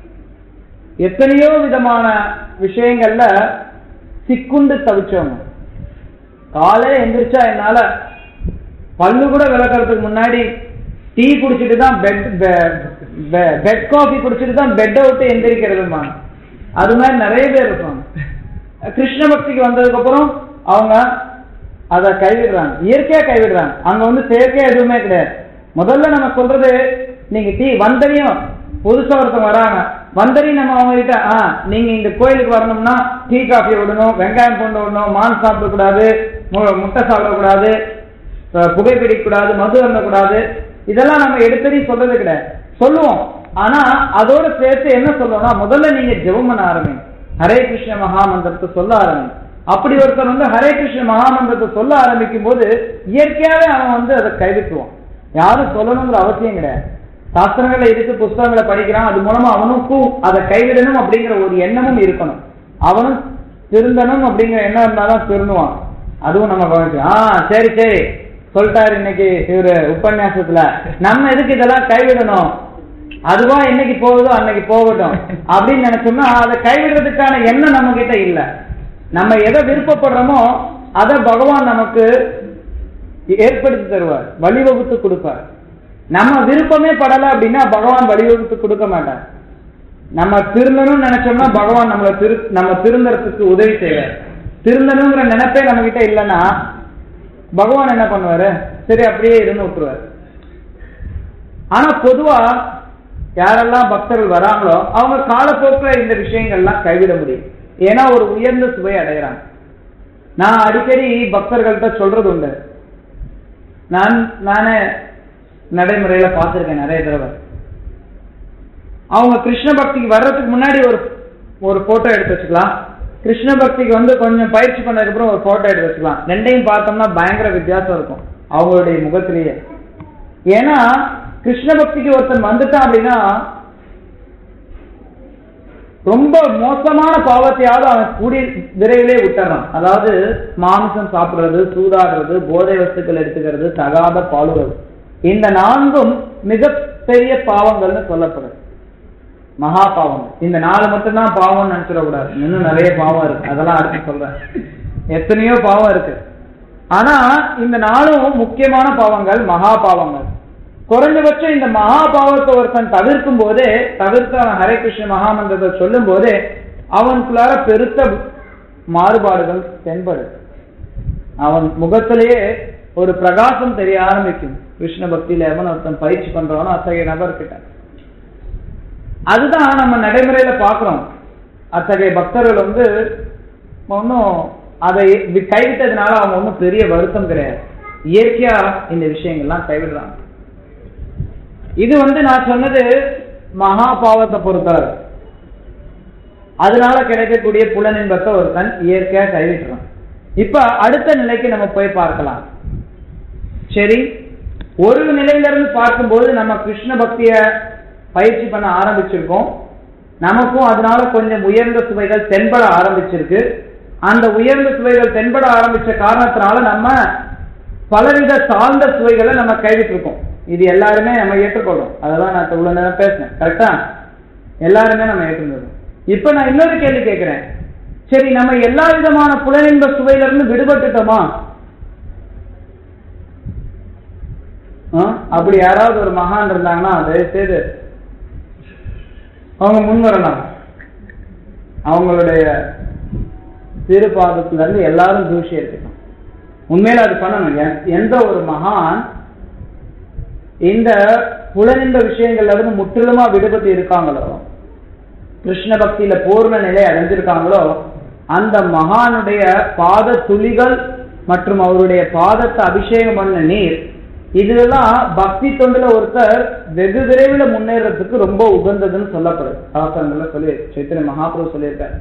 எத்தனையோ விதமான விஷயங்கள்ல சிக்குண்டு தவிச்சவங்க காலை எந்திரிச்சா என்னால பல்லு கூட விளக்கறதுக்கு முன்னாடி டீ குடிச்சிட்டு தான் பெட் பெட் காஃபி குடிச்சிட்டு தான் பெட்டை விட்டு எந்திரிக்கிறதுமாங்க அது மாதிரி நிறைய பேர் இருப்பாங்க கிருஷ்ண பக்திக்கு வந்ததுக்கு அப்புறம் அவங்க அதை கைவிடுறாங்க இயற்கையா கைவிடுறாங்க அங்க வந்து செயற்கையா எதுவுமே கிடையாது முதல்ல நம்ம சொல்றது நீங்க டீ வந்தனையும் புதுசா ஒருத்தவங்க வராங்க வந்தனையும் நம்ம அவங்க கிட்ட ஆ நீங்க இந்த கோயிலுக்கு வரணும்னா டீ காஃபி விடணும் வெங்காயம் பூண்டு விடணும் மான் சாப்பிடக்கூடாது மு- முட்டை சாப்பிடக்கூடாது அஹ் புகைப்பிடிக்கக்கூடாது மது அருந்தக்கூடாது இதெல்லாம் நம்ம எடுத்தடி சொல்றது கிடையாது சொல்லுவோம் ஆனா அதோட சேர்த்து என்ன சொல்லுவோம்னா முதல்ல நீங்க ஜெபம் பண்ண ஆரம்பிங்க ஹரே கிருஷ்ண மகாமந்திரத்தை சொல்ல ஆரம்பிங்க அப்படி ஒருத்தர் வந்து ஹரே கிருஷ்ண மகாமந்திரத்தை சொல்ல ஆரம்பிக்கும் போது இயற்கையாவே அவன் வந்து அதை கைவிட்டுருவான் யாரும் சொல்லணுங்கிற அவசியம் கிடையாது சாஸ்திரங்கள்ல இருக்கு புஸ்தகங்களை படிக்கிறான் அது மூலமா அவனுக்கும் அதை கைவிடணும் அப்படிங்கிற ஒரு எண்ணமும் இருக்கணும் அவனும் திருந்தணும் அப்படிங்கிற எண்ணம் இருந்தாதான் திருந்துவான் அதுவும் நம்ம கவனிச்சோம் ஆ சரி சரி சொல்லிட்டாரு இன்னைக்கு இவரு உபன்யாசத்துல நம்ம எதுக்கு இதெல்லாம் கைவிடணும் அதுவா என்னைக்கு போகுதோ அன்னைக்கு போகட்டும் அப்படின்னு நினைச்சோம்னா அதை கைவிடுறதுக்கான எண்ணம் நம்ம கிட்ட இல்ல நம்ம எதை விருப்பப்படுறோமோ அதை பகவான் நமக்கு ஏற்படுத்தி தருவார் வழிவகுத்து கொடுப்பார் நம்ம விருப்பமே படல அப்படின்னா பகவான் வழிவகுத்து கொடுக்க மாட்டார் நம்ம திருந்தணும்னு நினைச்சோம்னா பகவான் நம்மளை திரு நம்ம திருந்தறதுக்கு உதவி செய்வார் திருந்தணுங்கிற நினைப்பே நம்ம கிட்ட இல்லைன்னா பகவான் என்ன பண்ணுவாரு சரி அப்படியே இருந்து விட்டுருவாரு ஆனா பொதுவா யாரெல்லாம் பக்தர்கள் வராங்களோ அவங்க காலப்போக்கில் இந்த விஷயங்கள்லாம் கைவிட முடியும் ஏன்னா ஒரு உயர்ந்த சுவை அடைகிறாங்க நான் அடிக்கடி பக்தர்கள்ட்ட சொல்றது உண்டு நான் நானே நடைமுறையில பார்த்திருக்கேன் நிறைய தடவை அவங்க கிருஷ்ண பக்திக்கு வர்றதுக்கு முன்னாடி ஒரு ஒரு போட்டோ எடுத்து வச்சுக்கலாம் கிருஷ்ண பக்திக்கு வந்து கொஞ்சம் பயிற்சி பண்ணதுக்கு அப்புறம் ஒரு போட்டோ எடுத்து வச்சுக்கலாம் ரெண்டையும் பார்த்தோம்னா பயங்கர வித்தியாசம் இருக்கும் அவங்களுடைய முகத்திலேயே ஏன்னா கிருஷ்ண பக்திக்கு ஒருத்தன் வந்துட்டான் அப்படின்னா ரொம்ப மோசமான பாவத்தையாவது அவன் கூடிய விரைவிலே விட்டுறான் அதாவது மாமிசம் சாப்பிடுறது சூதாடுறது போதை வஸ்துக்கள் எடுத்துக்கிறது தகாத பாலுறது இந்த நான்கும் மிகப்பெரிய பாவங்கள்னு சொல்லப்படுது மகா பாவம் இந்த நாலு மட்டும்தான் பாவம்னு நினைச்சிடக்கூடாது இன்னும் நிறைய பாவம் இருக்கு அதெல்லாம் அடுத்து சொல்றேன் எத்தனையோ பாவம் இருக்கு ஆனா இந்த நாளும் முக்கியமான பாவங்கள் மகா பாவங்கள் குறைஞ்சபட்சம் இந்த மகா பாவத்தை ஒருத்தன் தவிர்க்கும் போதே தவிர்த்து அவன் ஹரே கிருஷ்ண மகாமந்திரத்தை சொல்லும் போதே அவனுக்குள்ளார பெருத்த மாறுபாடுகள் தென்படும் அவன் முகத்திலேயே ஒரு பிரகாசம் தெரிய ஆரம்பிக்கும் கிருஷ்ண பக்தியில எவன் ஒருத்தன் பயிற்சி பண்றானோ அத்தகைய நபர்கிட்ட அதுதான் நம்ம நடைமுறையில பார்க்கிறோம் அத்தகைய பக்தர்கள் வந்து ஒன்றும் அதை வி- கைவிட்டதுனால அவங்க ஒன்றும் பெரிய வருத்தம் கிடையாது இயற்கையா இந்த விஷயங்கள்லாம் கைவிடுறாங்க இது வந்து நான் சொன்னது மகா பாவத்தை பொறுத்தளவு அதனால கிடைக்கக்கூடிய புலனின்பத்தை ஒருத்தன் இயற்கையா கைவிட்டுறான் இப்ப அடுத்த நிலைக்கு நம்ம போய் பார்க்கலாம் சரி ஒரு நிலையில இருந்து பார்க்கும்போது நம்ம கிருஷ்ண பக்திய பயிற்சி பண்ண ஆரம்பிச்சிருக்கோம் நமக்கும் அதனால கொஞ்சம் உயர்ந்த சுவைகள் தென்பட ஆரம்பிச்சிருக்கு அந்த உயர்ந்த சுவைகள் தென்பட ஆரம்பிச்ச காரணத்தினால நம்ம பலவித தாழ்ந்த சுவைகளை நம்ம கைவிட்டு இருக்கோம் இது எல்லாருமே நம்ம ஏற்றுக்கொள்றோம் அதெல்லாம் நான் இவ்வளவு நேரம் பேசினேன் கரெக்டா எல்லாருமே நம்ம ஏற்றுக்கொள்றோம் இப்ப நான் இன்னொரு கேள்வி கேட்கிறேன் சரி நம்ம எல்லா விதமான புலனின்ப சுவையில இருந்து விடுபட்டுட்டோமா ஆ? அப்படி யாராவது ஒரு மகான் இருந்தாங்கன்னா தயவு செய்து அவங்க முன் வரலாம் அவங்களுடைய திருப்பாதத்துல இருந்து எல்லாரும் தூசி எடுத்துக்கணும் உண்மையில அது பண்ணணும் எ- எந்த ஒரு மகான் இந்த புலனின்ப விஷயங்கள்ல இருந்து முற்றிலுமா விடுபட்டு இருக்காங்களோ கிருஷ்ண பக்தியில பூர்ண நிலை அடைஞ்சிருக்காங்களோ அந்த மகானுடைய பாத துளிகள் மற்றும் அவருடைய பாதத்தை அபிஷேகம் பண்ண நீர் இதெல்லாம் பக்தி தொண்டுல ஒருத்தர் வெகு விரைவில் முன்னேறதுக்கு ரொம்ப உகந்ததுன்னு சொல்லப்படுது சாஸ்திரங்கள்ல சொல்லி சைத்தன்ய மகாபிரபு சொல்லியிருக்காரு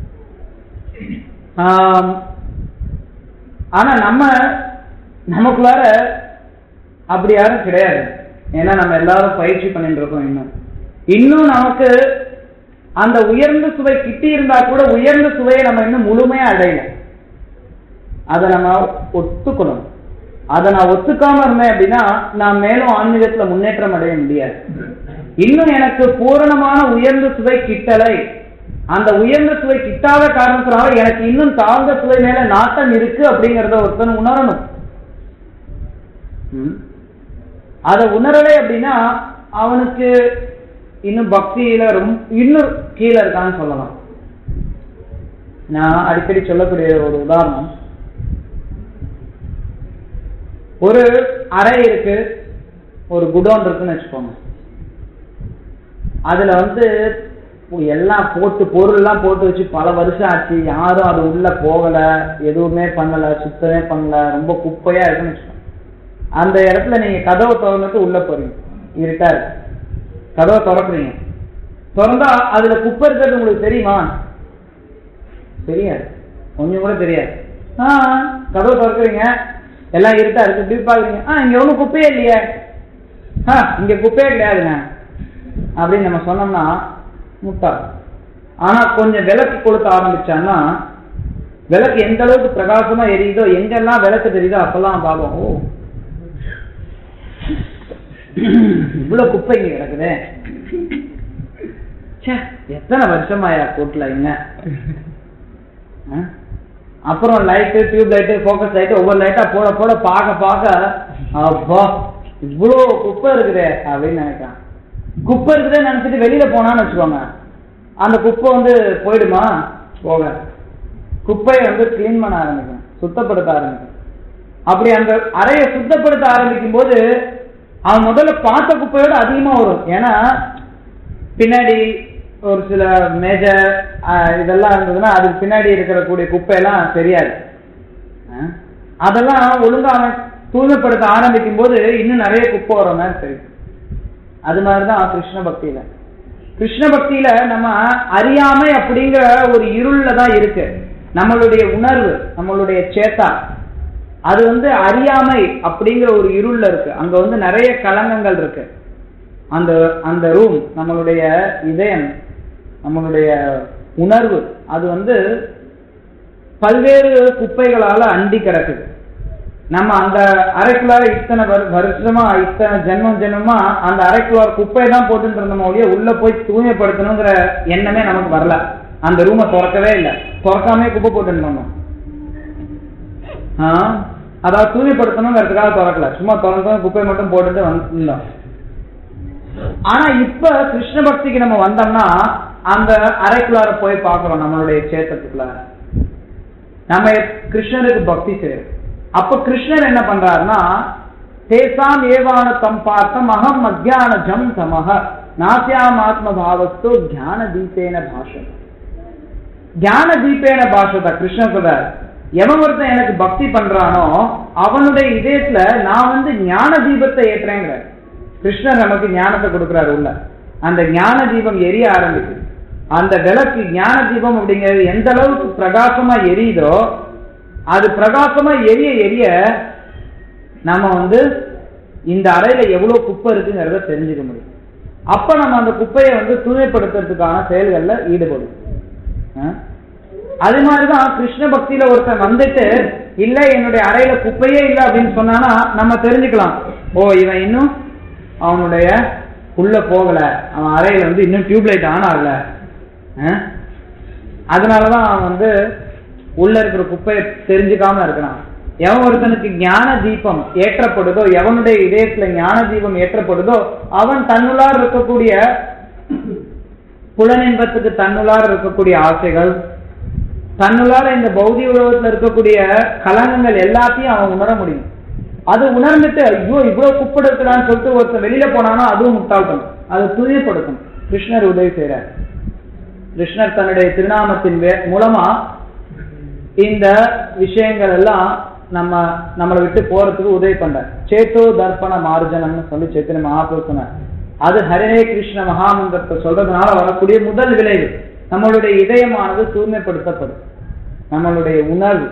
ஆம், ஆனா நம்ம நமக்குள்ளார அப்படி யாரும் கிடையாது ஏன்னா நம்ம எல்லாரும் பயிற்சி பண்ணிட்டு இருக்கோம் இன்னும் இன்னும் நமக்கு அந்த உயர்ந்த சுவை கிட்டி இருந்தா கூட உயர்ந்த சுவையை நம்ம இன்னும் முழுமையா அடையல அதை நம்ம ஒத்துக்கணும் அதை நான் ஒத்துக்காம இருந்தேன் அப்படின்னா நான் மேலும் ஆன்மீகத்துல முன்னேற்றம் அடைய முடியாது இன்னும் எனக்கு பூரணமான உயர்ந்த சுவை கிட்டலை அந்த உயர்ந்த சுவை கிட்டாத காரணத்தினால எனக்கு இன்னும் தாழ்ந்த சுவை மேல நாட்டம் இருக்கு அப்படிங்கறத ஒருத்தன் உணரணும் ம். அதை உணரலை அப்படின்னா அவனுக்கு இன்னும் பக்தியில ரொம்ப இன்னும் கீழே இருக்கான்னு சொல்லலாம் நான் அடிக்கடி சொல்லக்கூடிய ஒரு உதாரணம் ஒரு அறை இருக்கு ஒரு குடோன் இருக்குன்னு வச்சுக்கோங்க அதுல வந்து எல்லாம் போட்டு பொருள் எல்லாம் போட்டு வச்சு பல வருஷம் ஆச்சு யாரும் அது உள்ள போகல எதுவுமே பண்ணல சுத்தமே பண்ணல ரொம்ப குப்பையா இருக்குன்னு வச்சுக்கோங்க அந்த இடத்துல நீங்க கதவை திறந்துட்டு உள்ள போறீங்க இருட்டா இருக்கு கதவை திறக்குறீங்க திறந்தா அதுல குப்பை இருக்கிறது உங்களுக்கு தெரியுமா தெரியாது கொஞ்சம் கூட தெரியாது ஆ கதவை திறக்குறீங்க எல்லாம் இருட்டா இருக்கு இப்படி பாக்குறீங்க ஆ இங்க ஒண்ணும் குப்பையே இல்லையே ஆ இங்க குப்பையே கிடையாதுங்க அப்படின்னு நம்ம சொன்னோம்னா முட்டா ஆனா கொஞ்சம் விளக்கு கொளுத்த ஆரம்பிச்சான்னா விளக்கு எந்த அளவுக்கு பிரகாசமா எரியுதோ எங்கெல்லாம் விளக்கு தெரியுதோ அப்பெல்லாம் பார்ப்போம் ஓ இவ்வளவு குப்பை இங்க கிடக்குதே ச்சே, எத்தனை வருஷமாயா கூட்டல இங்க ஆ? அப்புறம் light tube light focus light ஒவ்வொரு லைட்டா போட போட பார்க்க பார்க்க அப்பா இவ்வளோ குப்பை இருக்குதே அப்படின்னு நினைக்கிறான் குப்பை இருக்குதே நினைச்சிட்டு வெளியில போனான்னு வச்சுக்கோங்க அந்த குப்பை வந்து போயிடுமா போக குப்பையை வந்து க்ளீன் பண்ண ஆரம்பிக்கும் சுத்தப்படுத்த ஆரம்பிக்கும் அப்படி அந்த அறையை சுத்தப்படுத்த ஆரம்பிக்கும் போது அவன் முதல்ல பார்த்த குப்பையோட அதிகமா வரும் ஏன்னா பின்னாடி ஒரு சில மேஜர் இதெல்லாம் இருந்ததுன்னா அதுக்கு பின்னாடி இருக்கிற கூடிய குப்பையெல்லாம் தெரியாது அஹ், அதெல்லாம் ஒழுங்கா அவன் தூய்மைப்படுத்த ஆரம்பிக்கும் போது இன்னும் நிறைய குப்பை வர மாதிரி தெரியும் அது மாதிரிதான் கிருஷ்ண பக்தியில கிருஷ்ண பக்தியில நம்ம அறியாமை அப்படிங்கிற ஒரு இருள்ல தான் இருக்கு நம்மளுடைய உணர்வு நம்மளுடைய சேத்தா அது வந்து அறியாமை அப்படிங்கிற ஒரு இருள்ல இருக்கு அங்க வந்து நிறைய களங்கங்கள் இருக்கு அந்த அந்த ரூம் நம்மளுடைய இதயம் நம்மளுடைய உணர்வு அது வந்து பல்வேறு குப்பைகளால அண்டி கிடக்குது நம்ம அந்த அறைக்குள்ளார இத்தனை வரு- வருஷமா இத்தனை ஜென்மம் ஜென்மமா அந்த அறைக்குள்ளார குப்பை தான் போட்டுட்டு இருந்தோம் ஒழிய உள்ள போய் தூய்மைப்படுத்தணுங்கிற எண்ணமே நமக்கு வரல அந்த ரூமை திறக்கவே இல்லை திறக்காமே குப்பை போட்டு இருந்தோம் ஆ, அதாவது தூய்மைப்படுத்தணுங்கிறதுக்காக திறக்கல சும்மா திறந்தோம் குப்பை மட்டும் போட்டுட்டு வந்திருந்தோம் ஆனா இப்ப கிருஷ்ண பக்திக்கு நம்ம வந்தோம்னா அந்த அறைக்குள்ளார போய் பார்க்கிறோம் நம்மளுடைய சேத்தத்துக்குள்ளார நம்ம கிருஷ்ணருக்கு பக்தி செய்யறோம் அப்ப கிருஷ்ணர் என்ன பண்றாருன்னா தேசாம் ஏவான தம் பார்த்தம் அகம் அஜான ஜம் தமக நாசியாம் ஆத்ம பாவஸ்து ஞான தீபேன பாஷம் ஞான தீபேன பாஷதா கிருஷ்ணன் சொல்றார் எவன் ஒருத்தன் எனக்கு பக்தி பண்றானோ அவனுடைய இதயத்துல நான் வந்து ஞான தீபத்தை ஏற்றுறேங்கிற கிருஷ்ணர் நமக்கு ஞானத்தை கொடுக்கிறாரு உள்ள அந்த ஞான தீபம் எரிய ஆரம்பிக்குது அந்த விளக்கு ஞான தீபம் அப்படிங்கிறது எந்த அளவுக்கு பிரகாசமா எரியுதோ அது பிரகாசமா எரிய எரிய நம்ம வந்து இந்த அறையில எவ்வளவு குப்பை இருக்குங்கிறத தெரிஞ்சுக்க முடியும் அப்ப நம்ம அந்த குப்பையை வந்து தூய்மைப்படுத்துறதுக்கான செயல்கள்ல ஈடுபடும் ஆ? அது மாதிரிதான் கிருஷ்ண பக்தியில ஒருத்தன் வந்துட்டு இல்ல என்னுடைய அறையில குப்பையே இல்லை அப்படின்னு சொன்னானா நம்ம தெரிஞ்சுக்கலாம் ஓ இவன் இன்னும் அவனுடைய உள்ள போகல அவன் அறையில வந்து இன்னும் டியூப்லைட் ஆன் ஆகல அஹ்? அதனாலதான் அவன் வந்து உள்ள இருக்கிற குப்பையை தெரிஞ்சுக்காம இருக்கிறான் எவன் ஒருத்தனுக்கு ஞான தீபம் ஏற்றப்படுதோ எவனுடைய இதயத்துல ஞான தீபம் ஏற்றப்படுதோ அவன் தன்னுள்ளார் இருக்கக்கூடிய புலனின்பத்துக்கு தன்னுள்ளார் இருக்கக்கூடிய ஆசைகள் தன்னுள்ளார இந்த பௌதிக உலகத்துல இருக்கக்கூடிய கலங்கங்கள் எல்லாத்தையும் அவன் உணர முடியும் அது உணர்ந்துட்டு ஐயோ இவ்வளவு குப்பிட இருக்கிறான்னு சொல்லிட்டு ஒருத்தன் வெளியில போனானோ அதுவும் முட்டாள்தனம் அது தூயப்படுத்தும் கிருஷ்ணர் உதவி செய்யறார் கிருஷ்ணர் தன்னுடைய திருநாமத்தின் வே- மூலமா இந்த விஷயங்கள் எல்லாம் நம்ம நம்மளை விட்டு போறதுக்கு உதவி பண்றார் சேத்தோ தர்ப்பண மார்ஜனம்னு சொல்லி சேத்தன மகாபுரு சொன்னார் அது ஹரே கிருஷ்ண மகாமந்திரத்தை சொல்றதுனால வரக்கூடிய முதல் விளைவு நம்மளுடைய இதயமானது தூய்மைப்படுத்தப்படும் நம்மளுடைய உணர்வு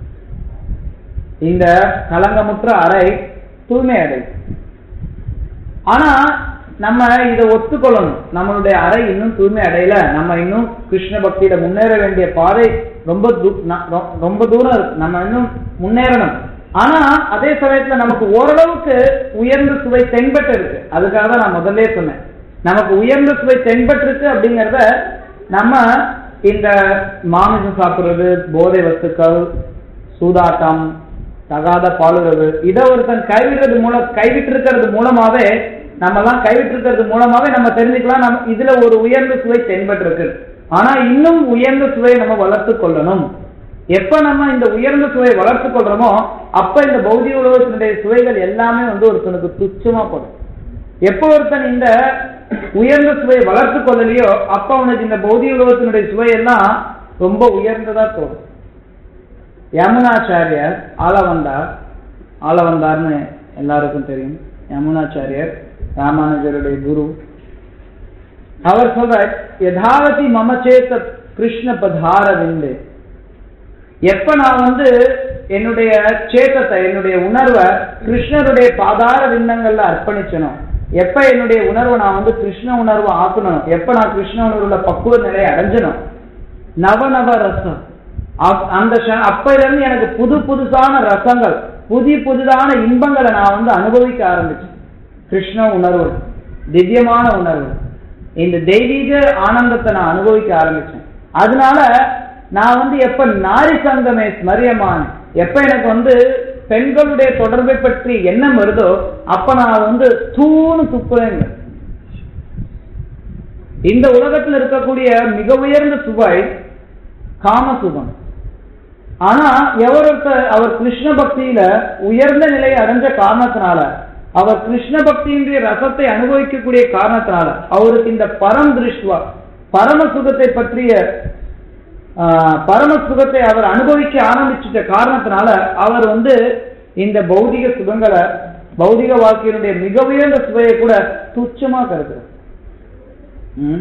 இந்த கலங்கமுற்ற அறை தூய்மை அடையும் ஆனா நம்ம இதை ஒத்துக்கொள்ளணும் நம்மளுடைய அறை இன்னும் தூய்மை அடையல நம்ம இன்னும் கிருஷ்ண பக்தியில முன்னேற வேண்டிய பாதை ரொம்ப தூ- ந- ரொ- ரொம்ப தூரம் இருக்கு நம்ம இன்னும் முன்னேறணும் ஆனா அதே சமயத்துல நமக்கு ஓரளவுக்கு உயர்ந்த சுவை தென்பட்டு இருக்கு அதுக்காக தான் நான் முதல்ல சொன்னேன் நமக்கு உயர்ந்த சுவை தென்பட்டு இருக்கு அப்படிங்கறத நம்ம இந்த மாமிசம் சாப்பிடுறது போதை வஸ்துக்கள் சூதாட்டம் தகாத பாலுறவு இதை ஒருத்தன் கைவிடுறது மூலம் கைவிட்டு இருக்கிறது மூலமாவே நம்ம எல்லாம் கைவிட்டு இருக்கிறது மூலமாவே நம்ம தெரிஞ்சுக்கலாம் நம்ம இதுல ஒரு உயர்ந்த சுவை தென்பட்டு இருக்கு ஆனா இன்னும் உயர்ந்த சுவையை நம்ம வளர்த்து கொள்ளணும் எப்ப நம்ம இந்த உயர்ந்த சுவையை வளர்த்து கொள்றோமோ அப்ப இந்த பௌதிக உலகத்தினுடைய சுவைகள் எல்லாமே வந்து ஒருத்தனுக்கு துச்சமா போடும் எப்போ ஒருத்தன் இந்த உயர்ந்த சுவையை வளர்த்து கொள்ளலையோ அப்ப அவனுக்கு இந்த பௌதிக உலகத்தினுடைய சுவையெல்லாம் ரொம்ப உயர்ந்ததா தோணும் யமுனாச்சாரியர் ஆளவந்தார் ஆளவந்தார்னு எல்லாருக்கும் தெரியும் யமுனாச்சாரியர் ராமானுஜருடைய குரு அவர் சொல்றார் யதாவதி மமச்சேத்த கிருஷ்ண பதார விந்து எப்ப நான் வந்து என்னுடைய சேத்தத்தை என்னுடைய உணர்வை கிருஷ்ணருடைய பாதார விண்ணங்கள்ல அர்ப்பணிச்சனோ எப்ப என்னுடைய உணர்வை நான் வந்து கிருஷ்ண உணர்வு ஆக்கணும் எப்ப நான் கிருஷ்ண உணர்வுல பக்குவ நிலையை அடைஞ்சணும் நவநவ ரசம் அப்- அந்த க்ஷ- அப்பையில இருந்து எனக்கு புது புதுசான ரசங்கள் புதிய புதிதான இன்பங்களை நான் வந்து அனுபவிக்க ஆரம்பிச்சேன் கிருஷ்ண உணர்வு திவ்யமான உணர்வு இந்த தெய்வீக ஆனந்தத்தை நான் அனுபவிக்க ஆரம்பிச்சேன் அதனால நான் வந்து எப்ப நாரி சங்கமே ஸ்மரியமான எப்ப எனக்கு வந்து பெண்களுடைய தொடர்பை பற்றி எண்ணம் வருதோ அப்ப நான் வந்து தூணு துப்புறேங்க இந்த உலகத்தில் இருக்கக்கூடிய மிக உயர்ந்த சுவை காமசுகம் ஆனா எவரொருத்தர் அவர் கிருஷ்ண பக்தியில உயர்ந்த நிலையை அடைஞ்ச காரணத்தினால அவர் கிருஷ்ண பக்தியினுடைய ரசத்தை அனுபவிக்கக்கூடிய காரணத்தினால அவருக்கு இந்த பரம் திருஷ்டுவா பரம சுகத்தை பற்றிய ஆஹ், பரம சுகத்தை அவர் அனுபவிக்க ஆரம்பிச்சிட்ட காரணத்தினால அவர் வந்து இந்த பௌதிக சுகங்களை பௌதிக வாழ்க்கையினுடைய மிக உயர்ந்த சுவையை கூட துச்சமா கருதுறார் ம்.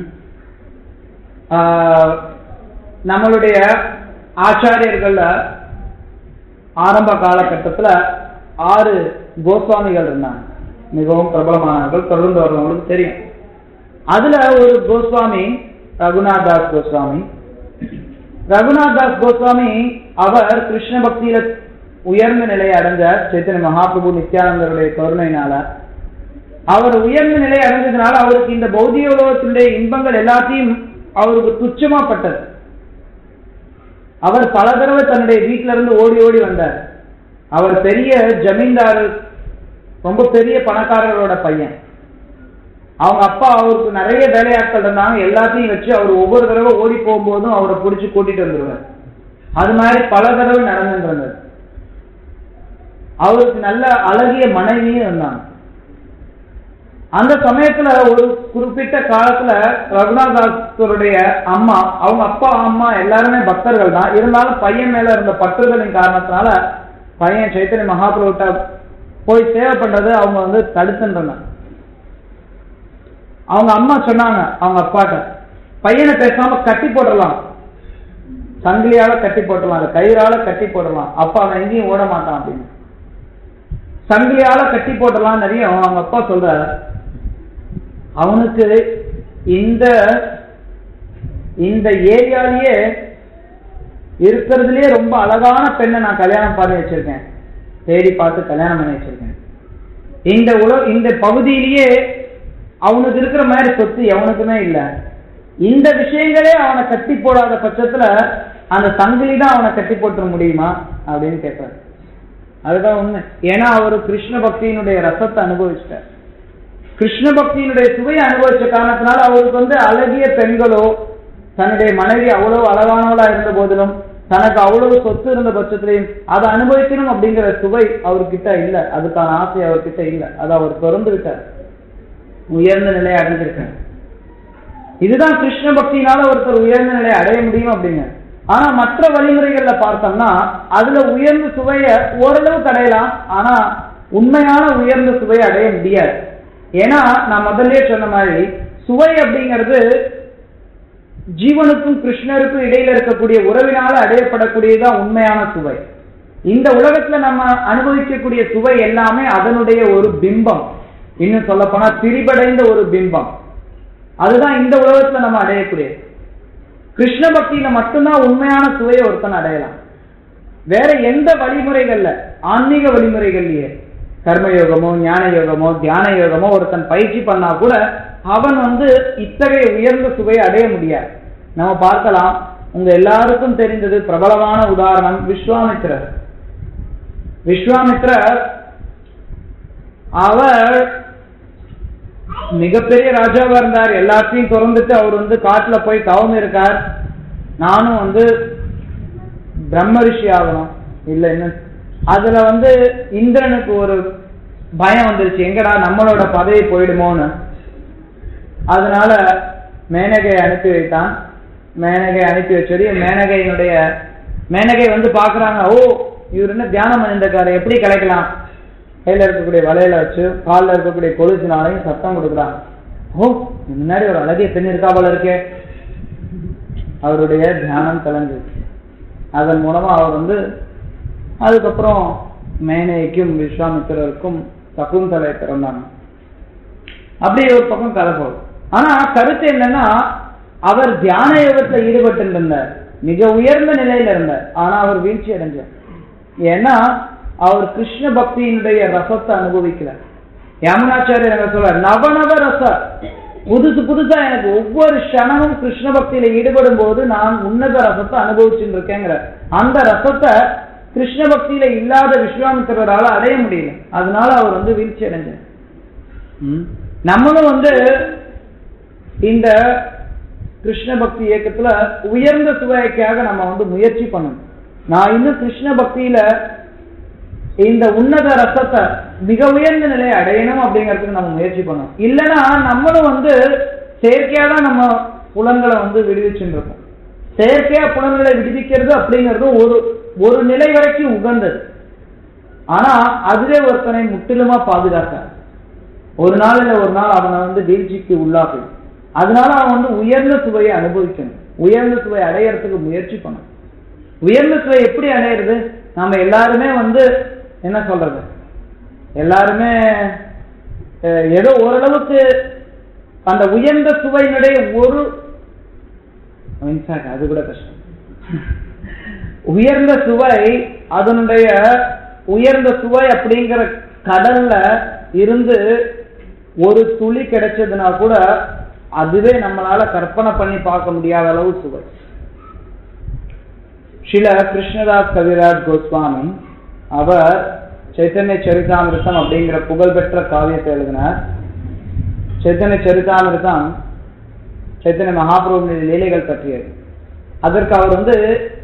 ஆஹ், நம்மளுடைய ஆச்சாரியர்கள்ல ஆரம்ப காலகட்டத்துல ஆறு கோஸ்வாமிகள் இருந்தாங்க மிகவும் பிரபலமானவர்கள் தொடர்ந்து வர்றவங்களுக்கு தெரியும் அதுல ஒரு கோஸ்வாமி ரகுநாத் தாஸ் கோஸ்வாமி ரகுநாத் தாஸ் கோஸ்வாமி அவர் கிருஷ்ண பக்தியில உயர்ந்த நிலையை அடைஞ்ச சைத்தன்ய மகாபிரபு நித்யானந்தருடைய கருணையினால அவர் உயர்ந்த நிலையை அடைஞ்சதுனால அவருக்கு இந்த பௌதிக உலகத்தினுடைய இன்பங்கள் எல்லாத்தையும் அவருக்கு துச்சமா பட்டது அவர் பல தடவை தன்னுடைய வீட்டில இருந்து ஓடி ஓடி வந்தார் அவர் பெரிய ஜமீன்தார் ரொம்ப பெரிய பணக்காரரோட பையன் அவங்க அப்பா அவருக்கு நிறைய வேலையாட்கள் இருந்தாங்க எல்லாத்தையும் வச்சு அவர் ஒவ்வொரு தடவை ஓடி போகும்போதும் அவரை பிடிச்சி கூட்டிட்டு வந்துருவார் அது மாதிரி பல தடவை நடந்துட்டு இருந்தது அவருக்கு நல்ல அழகிய மனைவியும் இருந்தாங்க அந்த சமயத்துல ஒரு குறிப்பிட்ட காலத்துல ரகுநாதாசருடைய அம்மா அவங்க அப்பா அம்மா எல்லாருமே பக்தர்கள் தான் இருந்தாலும் பையன் மேல இருந்த பற்றுதலின் காரணத்தினால பையன் சைத்தன்ய மகாபிரபுட்ட போய் சேவை பண்றது அவங்க வந்து தடுத்துன்றாங்க அவங்க அம்மா சொன்னாங்க அவங்க அப்பாட்ட பையனை பேசாம கட்டி போடலாம் சங்கிலியால கட்டி போடலாம் அந்த கயிறால கட்டி போடலாம் அப்பா அவன் எங்கேயும் ஓட மாட்டான் அப்படின்னு சங்கிலியால கட்டி போடலாம் நிறைய அவங்க அப்பா சொல்றாரு அவனுக்கு இந்த இந்த ஏரியாலேயே இருக்கிறதுலயே ரொம்ப அழகான பெண்ணை நான் கல்யாணம் பண்ணி வச்சிருக்கேன் தேடி பார்த்து கல்யாணம் பண்ணி வச்சிருக்கேன் இந்த உல இந்த பகுதியிலேயே அவனுக்கு இருக்கிற மாதிரி சொத்து எவனுக்குமே இல்லை இந்த விஷயங்களே அவனை கட்டி போடாத பட்சத்துல அந்த சங்கிலி தான் அவனை கட்டி போட்டுற முடியுமா அப்படின்னு கேட்பாரு அதுதான் உண்மை ஏன்னா அவர் கிருஷ்ண பக்தியினுடைய ரசத்தை அனுபவிச்சிட்டார் கிருஷ்ண பக்தியினுடைய சுவையை அனுபவிச்ச காரணத்தினால அவருக்கு வந்து அழகிய பெண்களோ தன்னுடைய மனைவி அவ்வளவு அழகானவளா இருந்த போதிலும் தனக்கு அவ்வளவு சொத்து இருந்த பட்சத்திலையும் அதை அனுபவிக்கணும் அப்படிங்கிற சுவை அவர்கிட்ட இல்ல அதுக்கான ஆசை அவர்கிட்ட இல்ல அதை அவர் திறந்து விட்டார் உயர்ந்த நிலையை அடைஞ்சிருக்கார் இதுதான் கிருஷ்ண பக்தியினால ஒருத்தர் உயர்ந்த நிலையை அடைய முடியும் அப்படிங்க ஆனா மற்ற வழிமுறைகள்ல பார்த்தோம்னா அதுல உயர்ந்த சுவைய ஓரளவுக்கு அடையலாம் ஆனா உண்மையான உயர்ந்த சுவையை அடைய முடியாது ஏன்னா நான் முதல்லயே சொன்ன மாதிரி சுவை அப்படிங்கிறது ஜீவனுக்கும் கிருஷ்ணருக்கும் இடையில இருக்கக்கூடிய உறவினால அடையப்படக்கூடியதுதான் உண்மையான சுவை இந்த உலகத்துல நம்ம அனுபவிக்கக்கூடிய சுவை எல்லாமே அதனுடைய ஒரு பிம்பம் இன்னும் சொல்ல போனா திரிபடைந்த ஒரு பிம்பம் அதுதான் இந்த உலகத்துல நம்ம அடையக்கூடியது கிருஷ்ண பக்தியில மட்டும்தான் உண்மையான சுவையை ஒருத்தன் அடையலாம் வேற எந்த வழிமுறைகள்ல ஆன்மீக வழிமுறைகள்லயே கர்மயோகமோ ஞான யோகமோ தியான யோகமோ ஒருத்தன் பயிற்சி பண்ணா கூட அவன் வந்து இத்தகைய உயர்ந்த சுவையை அடைய முடியாது நம்ம பார்க்கலாம் உங்க எல்லாருக்கும் தெரிந்தது பிரபலமான உதாரணம் விஸ்வாமித்திரர் விஸ்வாமித்திரர் அவர் மிகப்பெரிய ராஜாவா இருந்தார் எல்லாத்தையும் திறந்துட்டு அவர் வந்து காட்டுல போய் தவம் இருக்கார் நானும் வந்து பிரம்ம ரிஷி ஆகணும் இல்ல என்ன அதுல வந்து இந்திரனுக்கு ஒரு பயம் வந்துருச்சு எங்கடா நம்மளோட பதவி போயிடுமோன்னு அதனால மேனகை அனுப்பி வைத்தான் மேனகை அனுப்பி வச்சது மேனகையினுடைய மேனகை வந்து பாக்குறாங்க ஓ இவர் என்ன தியானம் பண்ணிருக்காரு எப்படி கிடைக்கலாம் கையில இருக்கக்கூடிய வலையில வச்சு காலில் இருக்கக்கூடிய கொலுசினாலையும் சத்தம் கொடுக்குறாங்க ஓ முன்னாடி ஒரு அழகிய பெண் இருக்கா போல இருக்கே அவருடைய தியானம் கலந்து அதன் மூலமா அவர் வந்து அதுக்கப்புறம் மேனைக்கும் விஸ்வாமித்திரருக்கும் சகுந்தலை பிறந்தாங்க அப்படி ஒரு பக்கம் கதை போகுது ஆனா கருத்து என்னன்னா அவர் தியான யோகத்துல ஈடுபட்டு இருந்தார் மிக உயர்ந்த நிலையில இருந்தார் ஆனா அவர் வீழ்ச்சி அடைஞ்சார் ஏன்னா அவர் கிருஷ்ண பக்தியினுடைய ரசத்தை அனுபவிக்கல யமுனாச்சாரியர் என்ன சொல்ற நவநவ ரச புதுசு புதுசா எனக்கு ஒவ்வொரு க்ஷணமும் கிருஷ்ண பக்தியில ஈடுபடும் போது நான் உன்னத ரசத்தை அனுபவிச்சுட்டு இருக்கேங்கிற அந்த ரசத்தை கிருஷ்ண பக்தியில இல்லாத விஸ்வாமித்திரரால அடைய முடியல அதனால அவர் வந்து வீழ்ச்சி அடைஞ்சார் நம்மளும் வந்து இந்த கிருஷ்ண பக்தி இயக்கத்துல உயர்ந்த சுவைக்காக நம்ம வந்து முயற்சி பண்ணணும் நான் இன்னும் கிருஷ்ண பக்தியில இந்த உன்னத ரசத்தை மிக உயர்ந்த நிலையை அடையணும் அப்படிங்கிறதுக்கு நம்ம முயற்சி பண்ணணும் இல்லைன்னா நம்மளும் வந்து செயற்கையா தான் நம்ம புலன்களை வந்து விடுவிச்சுட்டு இருக்கோம் செயற்கையா புலன்களை விடுவிக்கிறது அப்படிங்கிறது ஒரு ஒரு நிலை வரைக்கும் உகந்தது ஆனா அதுவே ஒருத்தனை முற்றிலுமா பாதுகாக்க ஒரு நாள் இல்ல ஒரு நாள் அவனை வந்து வீழ்ச்சிக்கு உள்ளாக்கும் அதனால அவன் வந்து உயர்ந்த சுவையை அனுபவிக்கணும் உயர்ந்த சுவையை அடையறதுக்கு முயற்சி பண்ணணும் உயர்ந்த சுவை எப்படி அடையிறது நாம எல்லாருமே வந்து என்ன சொல்றது எல்லாருமே ஏதோ ஓரளவுக்கு அந்த உயர்ந்த சுவையினுடைய ஒரு அது கூட கஷ்டம் உயர்ந்த சுவை அதனுடைய உயர்ந்த சுவை அப்படிங்கிற கடல்ல இருந்து ஒரு துளி கிடைச்சதுன்னா கூட அதுவே நம்மளால கற்பனை பண்ணி பார்க்க முடியாத அளவு சுவை சில கிருஷ்ணதாஸ் கவிராஜ் கோஸ்வாமி அவர் சைத்தன்ய சரிதாமிருத்தம் அப்படிங்கிற புகழ்பெற்ற காவியத்தை எழுதினார் சைத்தன்ய சரிதாமிருத்தம் சைத்தன்ய மகாபிரபுடைய லீலைகள் பற்றியது அதற்கு அவர் வந்து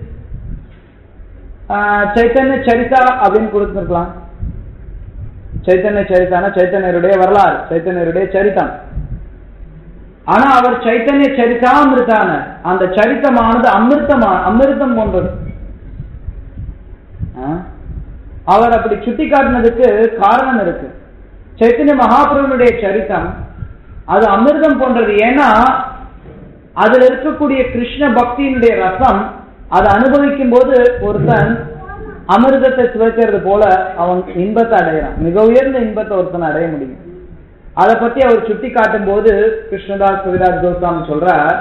சைத்தன்ய சரிதா அப்படின்னு கொடுத்துருக்கலாம் சைத்தன்ய சரிதான சைத்தன்யருடைய வரலாறு சைத்தன்யருடைய சரித்தம் ஆனா அவர் சைத்தன்ய சரிதாமிருத்தான அந்த சரித்தமானது அமிர்தமா அமிர்தம் போன்றது அவர் அப்படி சுட்டி காட்டினதுக்கு காரணம் இருக்கு சைத்தன்ய மகாபிரபுனுடைய சரித்தம் அது அமிர்தம் போன்றது ஏன்னா அதுல இருக்கக்கூடிய கிருஷ்ண பக்தியினுடைய ரசம் அதை அனுபவிக்கும் போது ஒருத்தன் அமிர்தத்தை சுவைக்கிறது போல அவன் இன்பத்தை அடையிறான் மிக உயர்ந்த இன்பத்தை ஒருத்தன் அடைய முடியும் அதை பத்தி அவர் சுட்டி காட்டும் போது கிருஷ்ணதாஸ் கவிராஜ் கோஸ்வாமி சொல்றார்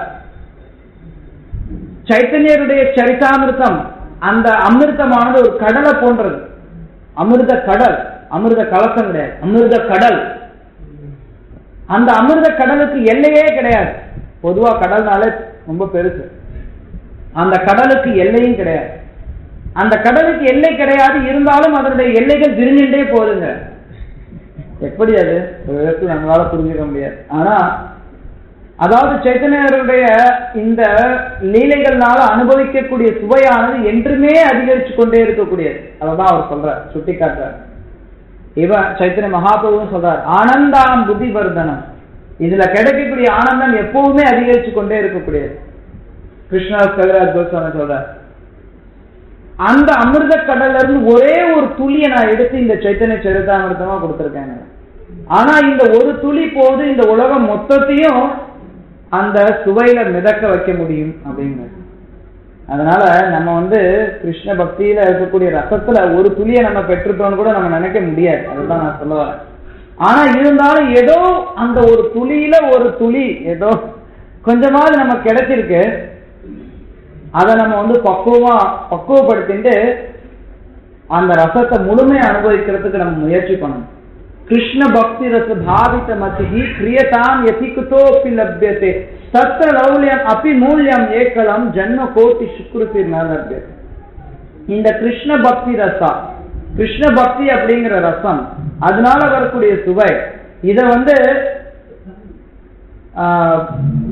சைத்தன்யருடைய சரிதாமிர்தம் அந்த அமிர்தமானது ஒரு கடலை போன்றது அமிர்த கடல் அமிர்த கலசம் கிடையாது அமிர்த கடல் அந்த அமிர்த கடலுக்கு எல்லையே கிடையாது பொதுவா கடல்னாலே ரொம்ப பெருசு அந்த கடலுக்கு எல்லையும் கிடையாது அந்த கடலுக்கு எல்லை கிடையாது இருந்தாலும் அதனுடைய எல்லைகள் விரிஞ்சுட்டே போகுதுங்க எப்படி அது ஒரு விதத்தில் நம்மளால புரிஞ்சுக்க முடியாது ஆனா அதாவது சைத்தன்யருடைய இந்த லீலைகள்னால அனுபவிக்கக்கூடிய சுவையானது என்றுமே அதிகரிச்சு கொண்டே இருக்கக்கூடியது அததான் அவர் சொல்றார் சுட்டி காட்டுறார் இவன் சைத்தன்ய மகாபிரபுவும் சொல்றார் ஆனந்தாம் புத்தி வர்தனம் இதுல கிடைக்கக்கூடிய ஆனந்தம் எப்பவுமே அதிகரிச்சு கொண்டே இருக்கக்கூடியது கிருஷ்ணா கவிராஜ் கோஸ்வாமி சொல்றார் அந்த அமிர்த கடல்ல இருந்து ஒரே ஒரு துளியை நான் எடுத்து இந்த சைத்தன்ய சரிதாமிருத்தமா கொடுத்துருக்கேன் ஆனா இந்த ஒரு துளி போது இந்த உலகம் மொத்தத்தையும் அந்த சுவையில மிதக்க வைக்க முடியும் அப்படிங்கிறது அதனால நம்ம வந்து கிருஷ்ண பக்தியில இருக்கக்கூடிய ரசத்துல ஒரு துளியை நம்ம பெற்றுட்டோம்னு கூட நம்ம நினைக்க முடியாது அதுதான் நான் சொல்ல வரேன் ஆனா இருந்தாலும் ஏதோ அந்த ஒரு துளியில ஒரு துளி ஏதோ கொஞ்சமாவது நம்ம கிடைச்சிருக்கு அதை நம்ம வந்து பக்குவமா பக்குவப்படுத்திட்டு அந்த ரசத்தை முழுமையா அனுபவிக்கிறதுக்கு நம்ம முயற்சி பண்ணணும் கிருஷ்ண பக்தி ரச பாவித மதி கிரியதாம் யதிகுதோப்பி லப்யதே தத்த லௌல்யம் அபி மூல்யம் ஏக்கலம் ஜன்ம கோட்டி சுக்ருதி ந லப்யதே இந்த கிருஷ்ண பக்தி ரசா கிருஷ்ண பக்தி அப்படிங்கிற ரசம் அதனால வரக்கூடிய சுவை இத வந்து ஆஹ்,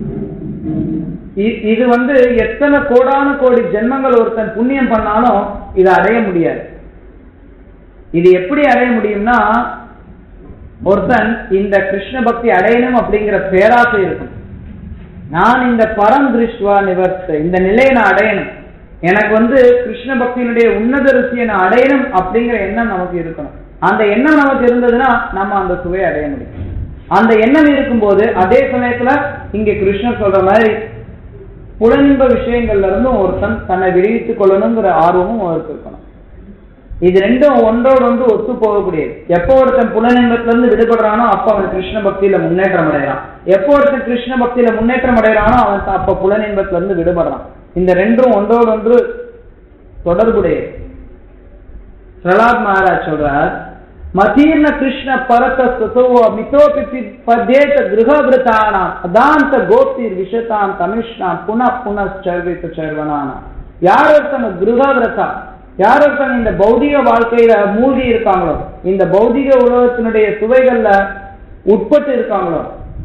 இ- இது வந்து எத்தனை கோடான கோடி ஜென்மங்கள் ஒருத்தன் புண்ணியம் பண்ணாலும் இதை அடைய முடியாது இது எப்படி அடைய முடியும்னா ஒருத்தன் இந்த கிருஷ்ண பக்தி அடையணும் அப்படிங்கிற பேராசை இருக்கும் நான் இந்த பரம் திருஷ்டுவா நிவர்த்த இந்த நிலையை நான் அடையணும் எனக்கு வந்து கிருஷ்ண பக்தியினுடைய உன்னத ருசியை நான் அடையணும் அப்படிங்கிற எண்ணம் நமக்கு இருக்கணும் அந்த எண்ணம் நமக்கு இருந்ததுன்னா நம்ம அந்த சுவையை அடைய முடியும் அந்த எண்ணம் இருக்கும்போது அதே சமயத்துல இங்க கிருஷ்ணர் சொல்ற மாதிரி புலனின்ப விஷயங்கள்ல இருந்தும் ஒருத்தன் தன்னை விடுவித்துக் கொள்ளணுங்கிற ஆர்வமும் அவருக்கு இருக்கணும் இது ரெண்டும் ஒன்றோடு ஒன்று ஒத்து போகக்கூடியது எப்போ ஒருத்தன் புலனின்பத்துல இருந்து விடுபடுறானோ அப்ப அவன் கிருஷ்ண பக்தியில முன்னேற்றம் அடைகிறான் எப்போ ஒருத்தன் கிருஷ்ண பக்தியில முன்னேற்றம் அடைகிறானோ அவன் த- அப்ப புலனின்பத்துல இருந்து விடுபடுறான் இந்த ரெண்டும் ஒன்றோடு ஒன்று தொடர்புடையது பிரலாத் மகாராஜ் சொல்றார் மதீர்ண கிருஷ்ண பரத சுதோ மிதோபி பத்யேத கிரகபிரதானாம் அதாந்த கோப்திர் விஷதாம் தமிஷ்ணாம் புன புன சர்வித்த சர்வனானாம் யார் ஒருத்தங்க கிரகபிரதா யார் ஒருத்தங்க இந்த பௌதிக வாழ்க்கையில மூழ்கி இருக்காங்களோ இந்த பௌதிக உலகத்தினுடைய சுவைகள்ல உட்பட்டு இருக்காங்களோ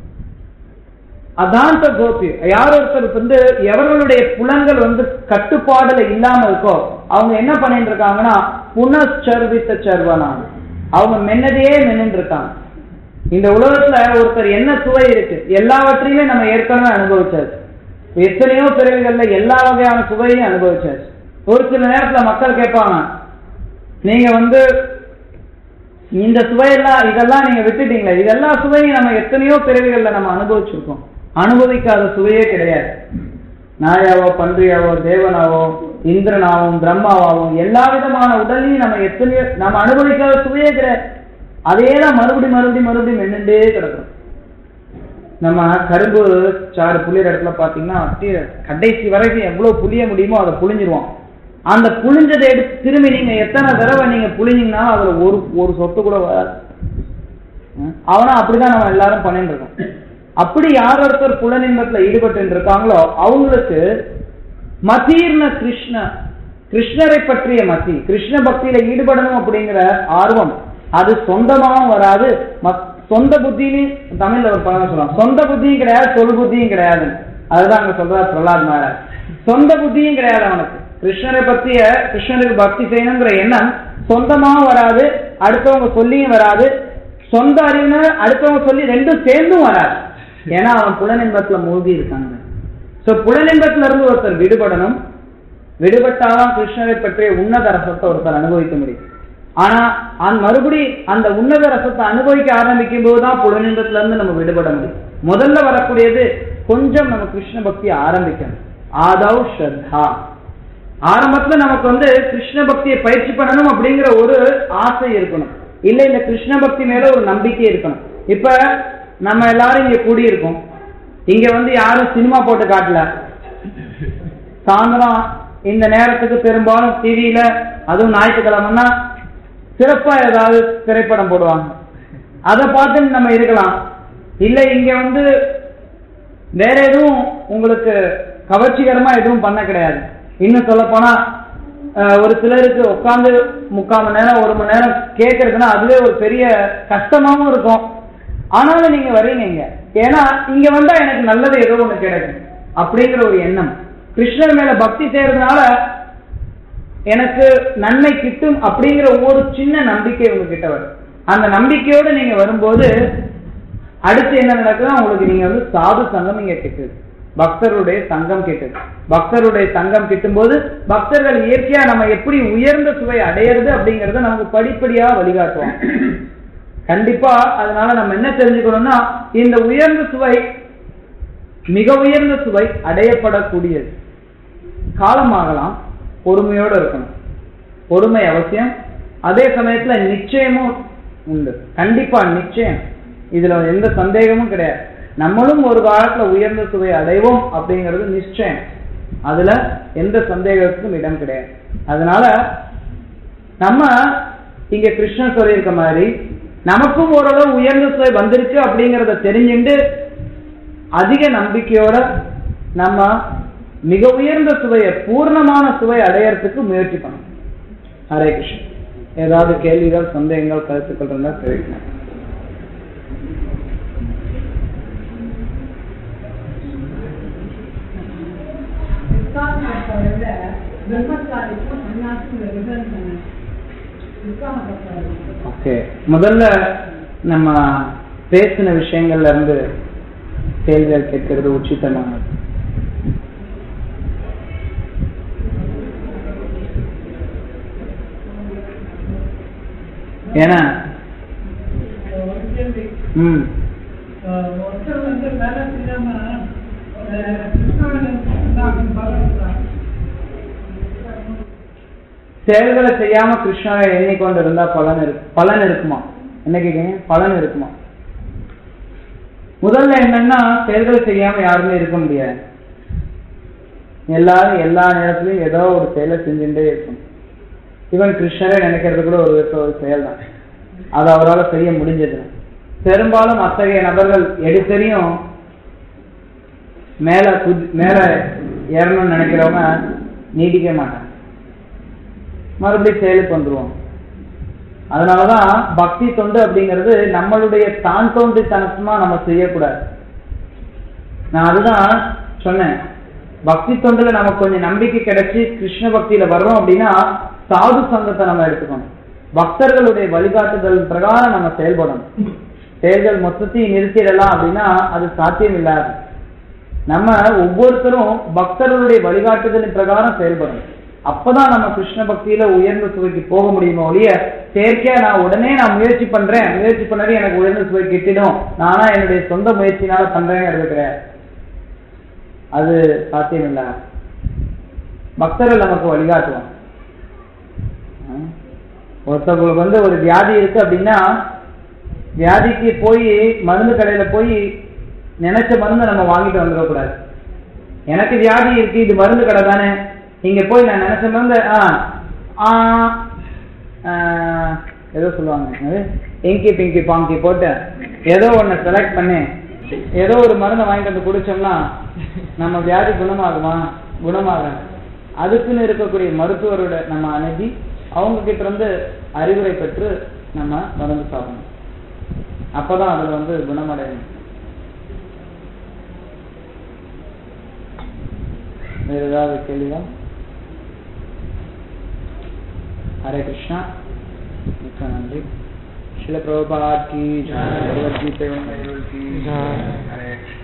அதாந்த கோபி யார் ஒருத்தர் வந்து எவர்களுடைய புலங்கள் வந்து கட்டுப்பாடுல இல்லாம இருக்கோ அவங்க என்ன பண்ணிட்டு இருக்காங்கன்னா புனச்சர்வித்த சர்வனான அவங்க மென்னதையே மென்னுட்டு இருக்காங்க இந்த உலகத்துல ஒருத்தர் என்ன சுவை இருக்கு எல்லாவற்றையுமே நம்ம ஏற்கனவே அனுபவிச்சாச்சு எத்தனையோ பிறவிகள்ல எல்லா வகையான சுவையும் அனுபவிச்சாச்சு ஒரு சில நேரத்துல மக்கள் கேட்பாங்க நீங்க வந்து இந்த சுவையெல்லாம் இதெல்லாம் நீங்க விட்டுட்டீங்களே இதெல்லாம் சுவையும் நம்ம எத்தனையோ பிறவிகள்ல நம்ம அனுபவிச்சிருக்கோம் அனுபவிக்காத சுவையே கிடையாது நாயாவோ பன்றியாவோ தேவனாவோ இந்திரனாவும் பிரம்மாவாவும் எல்லா விதமான உடலையும் நம்ம எத்தனையோ நம்ம அனுபவிக்காத சுவையே கிடையாது அதே தான் மறுபடி மறுபடி மறுபடி மென்னுட்டே கிடக்கும் நம்ம கரும்பு சாறு புளியற இடத்துல பாத்தீங்கன்னா அப்படியே கடைசி வரைக்கும் எவ்வளவு புளிய முடியுமோ அதை புளிஞ்சிருவோம் அந்த புளிஞ்சதை எடுத்து திரும்பி நீங்க எத்தனை தடவை நீங்க புளிஞ்சீங்கன்னாலும் அதுல ஒரு ஒரு சொட்டு கூட வராது ம். அவனா அப்படிதான் நம்ம எல்லாரும் பண்ணிட்டு இருக்கோம் அப்படி யார் ஒருத்தர் புலனின்பத்துல ஈடுபட்டு இருக்காங்களோ அவங்களுக்கு மதீர்ண கிருஷ்ண கிருஷ்ணரை பற்றிய மதி கிருஷ்ண பக்தியில ஈடுபடணும் அப்படிங்கிற ஆர்வம் அது சொந்தமாவும் வராது மத்- சொந்த புத்தின்னு தமிழ்ல ஒரு பழம் சொல்லுவாங்க சொந்த புத்தியும் கிடையாது சொல் புத்தியும் கிடையாது அதுதான் அங்க சொல்றார் பிரகலாத் மகாராஜ் சொந்த புத்தியும் கிடையாது அவனுக்கு கிருஷ்ணரை பற்றிய கிருஷ்ணருக்கு பக்தி செய்யணுங்கிற எண்ணம் சொந்தமாவும் வராது அடுத்தவங்க சொல்லியும் வராது சொந்த அறிவுன்னு அடுத்தவங்க சொல்லி ரெண்டும் சேர்ந்தும் வராது ஏன்னா அவன் புலனின்பத்துல மூழ்கி இருக்காங்க சோ புலனின்பத்துல இருந்து ஒருத்தர் விடுபடணும் விடுபட்டாதான் கிருஷ்ணரை பற்றிய உன்னத ரசத்தை ஒருத்தர் அனுபவிக்க முடியும் ஆனா அந்த மறுபடி அந்த உன்னத ரசத்தை அனுபவிக்க ஆரம்பிக்கும் போதுதான் புலனின்பத்துல இருந்து நம்ம விடுபட முடியும் முதல்ல வரக்கூடியது கொஞ்சம் நம்ம கிருஷ்ண பக்தியை ஆரம்பிக்கணும் ஆதவ் ஸ்ரத்தா ஆரம்பத்துல நமக்கு வந்து கிருஷ்ண பக்தியை பயிற்சி பண்ணணும் அப்படிங்கிற ஒரு ஆசை இருக்கணும் இல்ல இந்த கிருஷ்ண பக்தி மேல ஒரு நம்பிக்கை இருக்கணும் இப்ப நம்ம எல்லாரும் இங்க கூடியிருக்கோம் இங்க வந்து யாரும் சினிமா போட்டு காட்டல சாயந்தரம் இந்த நேரத்துக்கு பெரும்பாலும் டிவியில அதுவும் ஞாயிற்றுக்கிழமைன்னா சிறப்பா ஏதாவது திரைப்படம் போடுவாங்க அதை பார்த்து நம்ம இருக்கலாம் இல்ல இங்க வந்து வேற எதுவும் உங்களுக்கு கவர்ச்சிகரமா எதுவும் பண்ண கிடையாது இன்னும் சொல்ல போனா அஹ், ஒரு சிலருக்கு உட்காந்து முக்கால் மணி நேரம் ஒரு மணி நேரம் கேட்கறதுன்னா அதுவே ஒரு பெரிய கஷ்டமாவும் இருக்கும் ஆனாலும் நீங்க வர்றீங்க இங்க ஏன்னா இங்க வந்தா எனக்கு நல்லது ஏதோ ஒண்ணு கிடைக்கும் அப்படிங்கிற ஒரு எண்ணம் கிருஷ்ணர் மேல பக்தி செய்யறதுனால எனக்கு நன்மை கிட்டும் அப்படிங்கிற ஒரு சின்ன நம்பிக்கை உங்ககிட்ட வரும் அந்த நம்பிக்கையோட நீங்க வரும்போது அடுத்து என்ன நடக்குதுன்னா உங்களுக்கு நீங்க வந்து சாது சங்கம் இங்க கிட்டுது பக்தருடைய சங்கம் கிட்டுது பக்தருடைய சங்கம் கிட்டும்போது பக்தர்கள் இயற்கையா நம்ம எப்படி உயர்ந்த சுவை அடையிறது அப்படிங்கறத நமக்கு படிப்படியா வழிகாட்டுவாங்க கண்டிப்பா அதனால நம்ம என்ன தெரிஞ்சுக்கணும்னா இந்த உயர்ந்த சுவை மிக உயர்ந்த சுவை அடையப்படக்கூடியது காலமாகலாம் பொறுமையோட இருக்கணும் பொறுமை அவசியம் அதே சமயத்துல நிச்சயமும் உண்டு கண்டிப்பா நிச்சயம் இதுல எந்த சந்தேகமும் கிடையாது நம்மளும் ஒரு காலத்துல உயர்ந்த சுவை அடைவோம் அப்படிங்கிறது நிச்சயம் அதுல எந்த சந்தேகத்துக்கும் இடம் கிடையாது அதனால நம்ம இங்க கிருஷ்ணன் சொல்லியிருக்க மாதிரி நமக்கும் ஓரளவு உயர்ந்த சுவை வந்திருக்கு அப்படிங்கறத தெரிஞ்சுட்டு அதிக நம்பிக்கையோட நம்ம மிக உயர்ந்த சுவையை பூர்ணமான சுவை அடையறதுக்கு முயற்சி பண்ணணும் ஹரே கிருஷ்ணன் ஏதாவது கேள்விகள் சந்தேகங்கள் கருத்துக்கள் இருந்தால் தெரிவிக்கணும் விஸ்வாசத்தை விட பிரம்மச்சாரிக்கும் சன்னியாசிக்கும் ரிசல்ட் பண்ணு விஸ்வாசத்தை ஓகே முதல்ல நம்ம பேசின விஷயங்கள்ல இருந்து கேள்விகள் கேட்கறது உச்சிதமானது ஏன்னா ஒரு கேள்வி ம் அஹ் ஒருத்தர் வந்து வேலை செய்யாம அஹ் கிருஷ்ணாவின் உண்டாகும் பலன் தான். செயல்களை செய்யாம கிருஷ்ணரை எண்ணிக்கொண்டு இருந்தா பலன் இருக்கு பலன் இருக்குமா என்ன கேக்குறீங்க பலன் இருக்குமா முதல்ல என்னன்னா செயல்களை செய்யாம யாருமே இருக்க முடியாது எல்லாரும் எல்லா நேரத்திலயும் ஏதோ ஒரு செயலை செஞ்சுட்டே இருக்கும் இவன் கிருஷ்ணரை நினைக்கிறது கூட ஒரு விதத்துல ஒரு செயல் தான் அது அவரால் செய்ய முடிஞ்சது பெரும்பாலும் அத்தகைய நபர்கள் எடுத்தறியும் மேல குதி மேல ஏறணும்னு நினைக்கிறவங்க நீடிக்க மாட்டாங்க மறுபடியும் செயலுக்கு வந்துருவோம் அதனாலதான் பக்தி தொண்டு அப்படிங்கிறது நம்மளுடைய தான் தோன்றித்தனமா நம்ம செய்யக்கூடாது நான் அதுதான் சொன்னேன் பக்தி தொண்டுல நமக்கு கொஞ்சம் நம்பிக்கை கிடைச்சி கிருஷ்ண பக்தியில வர்றோம் அப்படின்னா சாது சங்கத்தை நம்ம எடுத்துக்கணும் பக்தர்களுடைய வழிகாட்டுதல் பிரகாரம் நம்ம செயல்படணும் செயல்கள் மொத்தத்தையும் நிறுத்திடலாம் அப்படின்னா அது சாத்தியம் இல்லாது நம்ம ஒவ்வொருத்தரும் பக்தர்களுடைய வழிகாட்டுதலின் பிரகாரம் செயல்படணும் அப்பதான் நம்ம கிருஷ்ண பக்தியில உயர்ந்த சுவைக்கு போக முடியுமோ ஒழிய செயற்கையா நான் உடனே நான் முயற்சி பண்றேன் முயற்சி பண்ணது எனக்கு உயர்ந்த சுவை கிட்டிடும் நானா என்னுடைய சொந்த முயற்சினால பண்றேங்கிறது கிடையாது அது சாத்தியம் இல்ல பக்தர்கள் நமக்கு வழிகாட்டுவாங்க ஆ? ஒருத்தவங்களுக்கு வந்து ஒரு வியாதி இருக்கு அப்படின்னா வியாதிக்கு போய் மருந்து கடையில போய் நினைச்ச மருந்தை நம்ம வாங்கிட்டு வந்துடக்கூடாது எனக்கு வியாதி இருக்கு இது மருந்து கடை தானே இங்க போய் நான் நினைச்ச மருந்து ஆ ஆ, ஆ, ஏதோ சொல்லுவாங்க என்னது இங்கி பிங்கி பாங்கி போட்டு ஏதோ ஒண்ணு செலக்ட் பண்ணி ஏதோ ஒரு மருந்தை வாங்கிட்டு வந்து குடிச்சோம்னா நம்ம வியாதி குணமாகுமா குணமாகாது அதுக்குன்னு இருக்கக்கூடிய மருத்துவரோட நம்ம அணுகி அவங்க கிட்ட இருந்து அறிவுரை பெற்று நம்ம மருந்து சாப்பிடணும் அப்பதான் அதுல வந்து குணமடையணும் வேற ஏதாவது கேள்வியா ஹரே கிருஷ்ணா மிக்க நன்றி சில பிரபுபாத் கி ஜெய், பகவத்கீதை உண்மைகள் கி ஜெய். ஹரே கிருஷ்ணா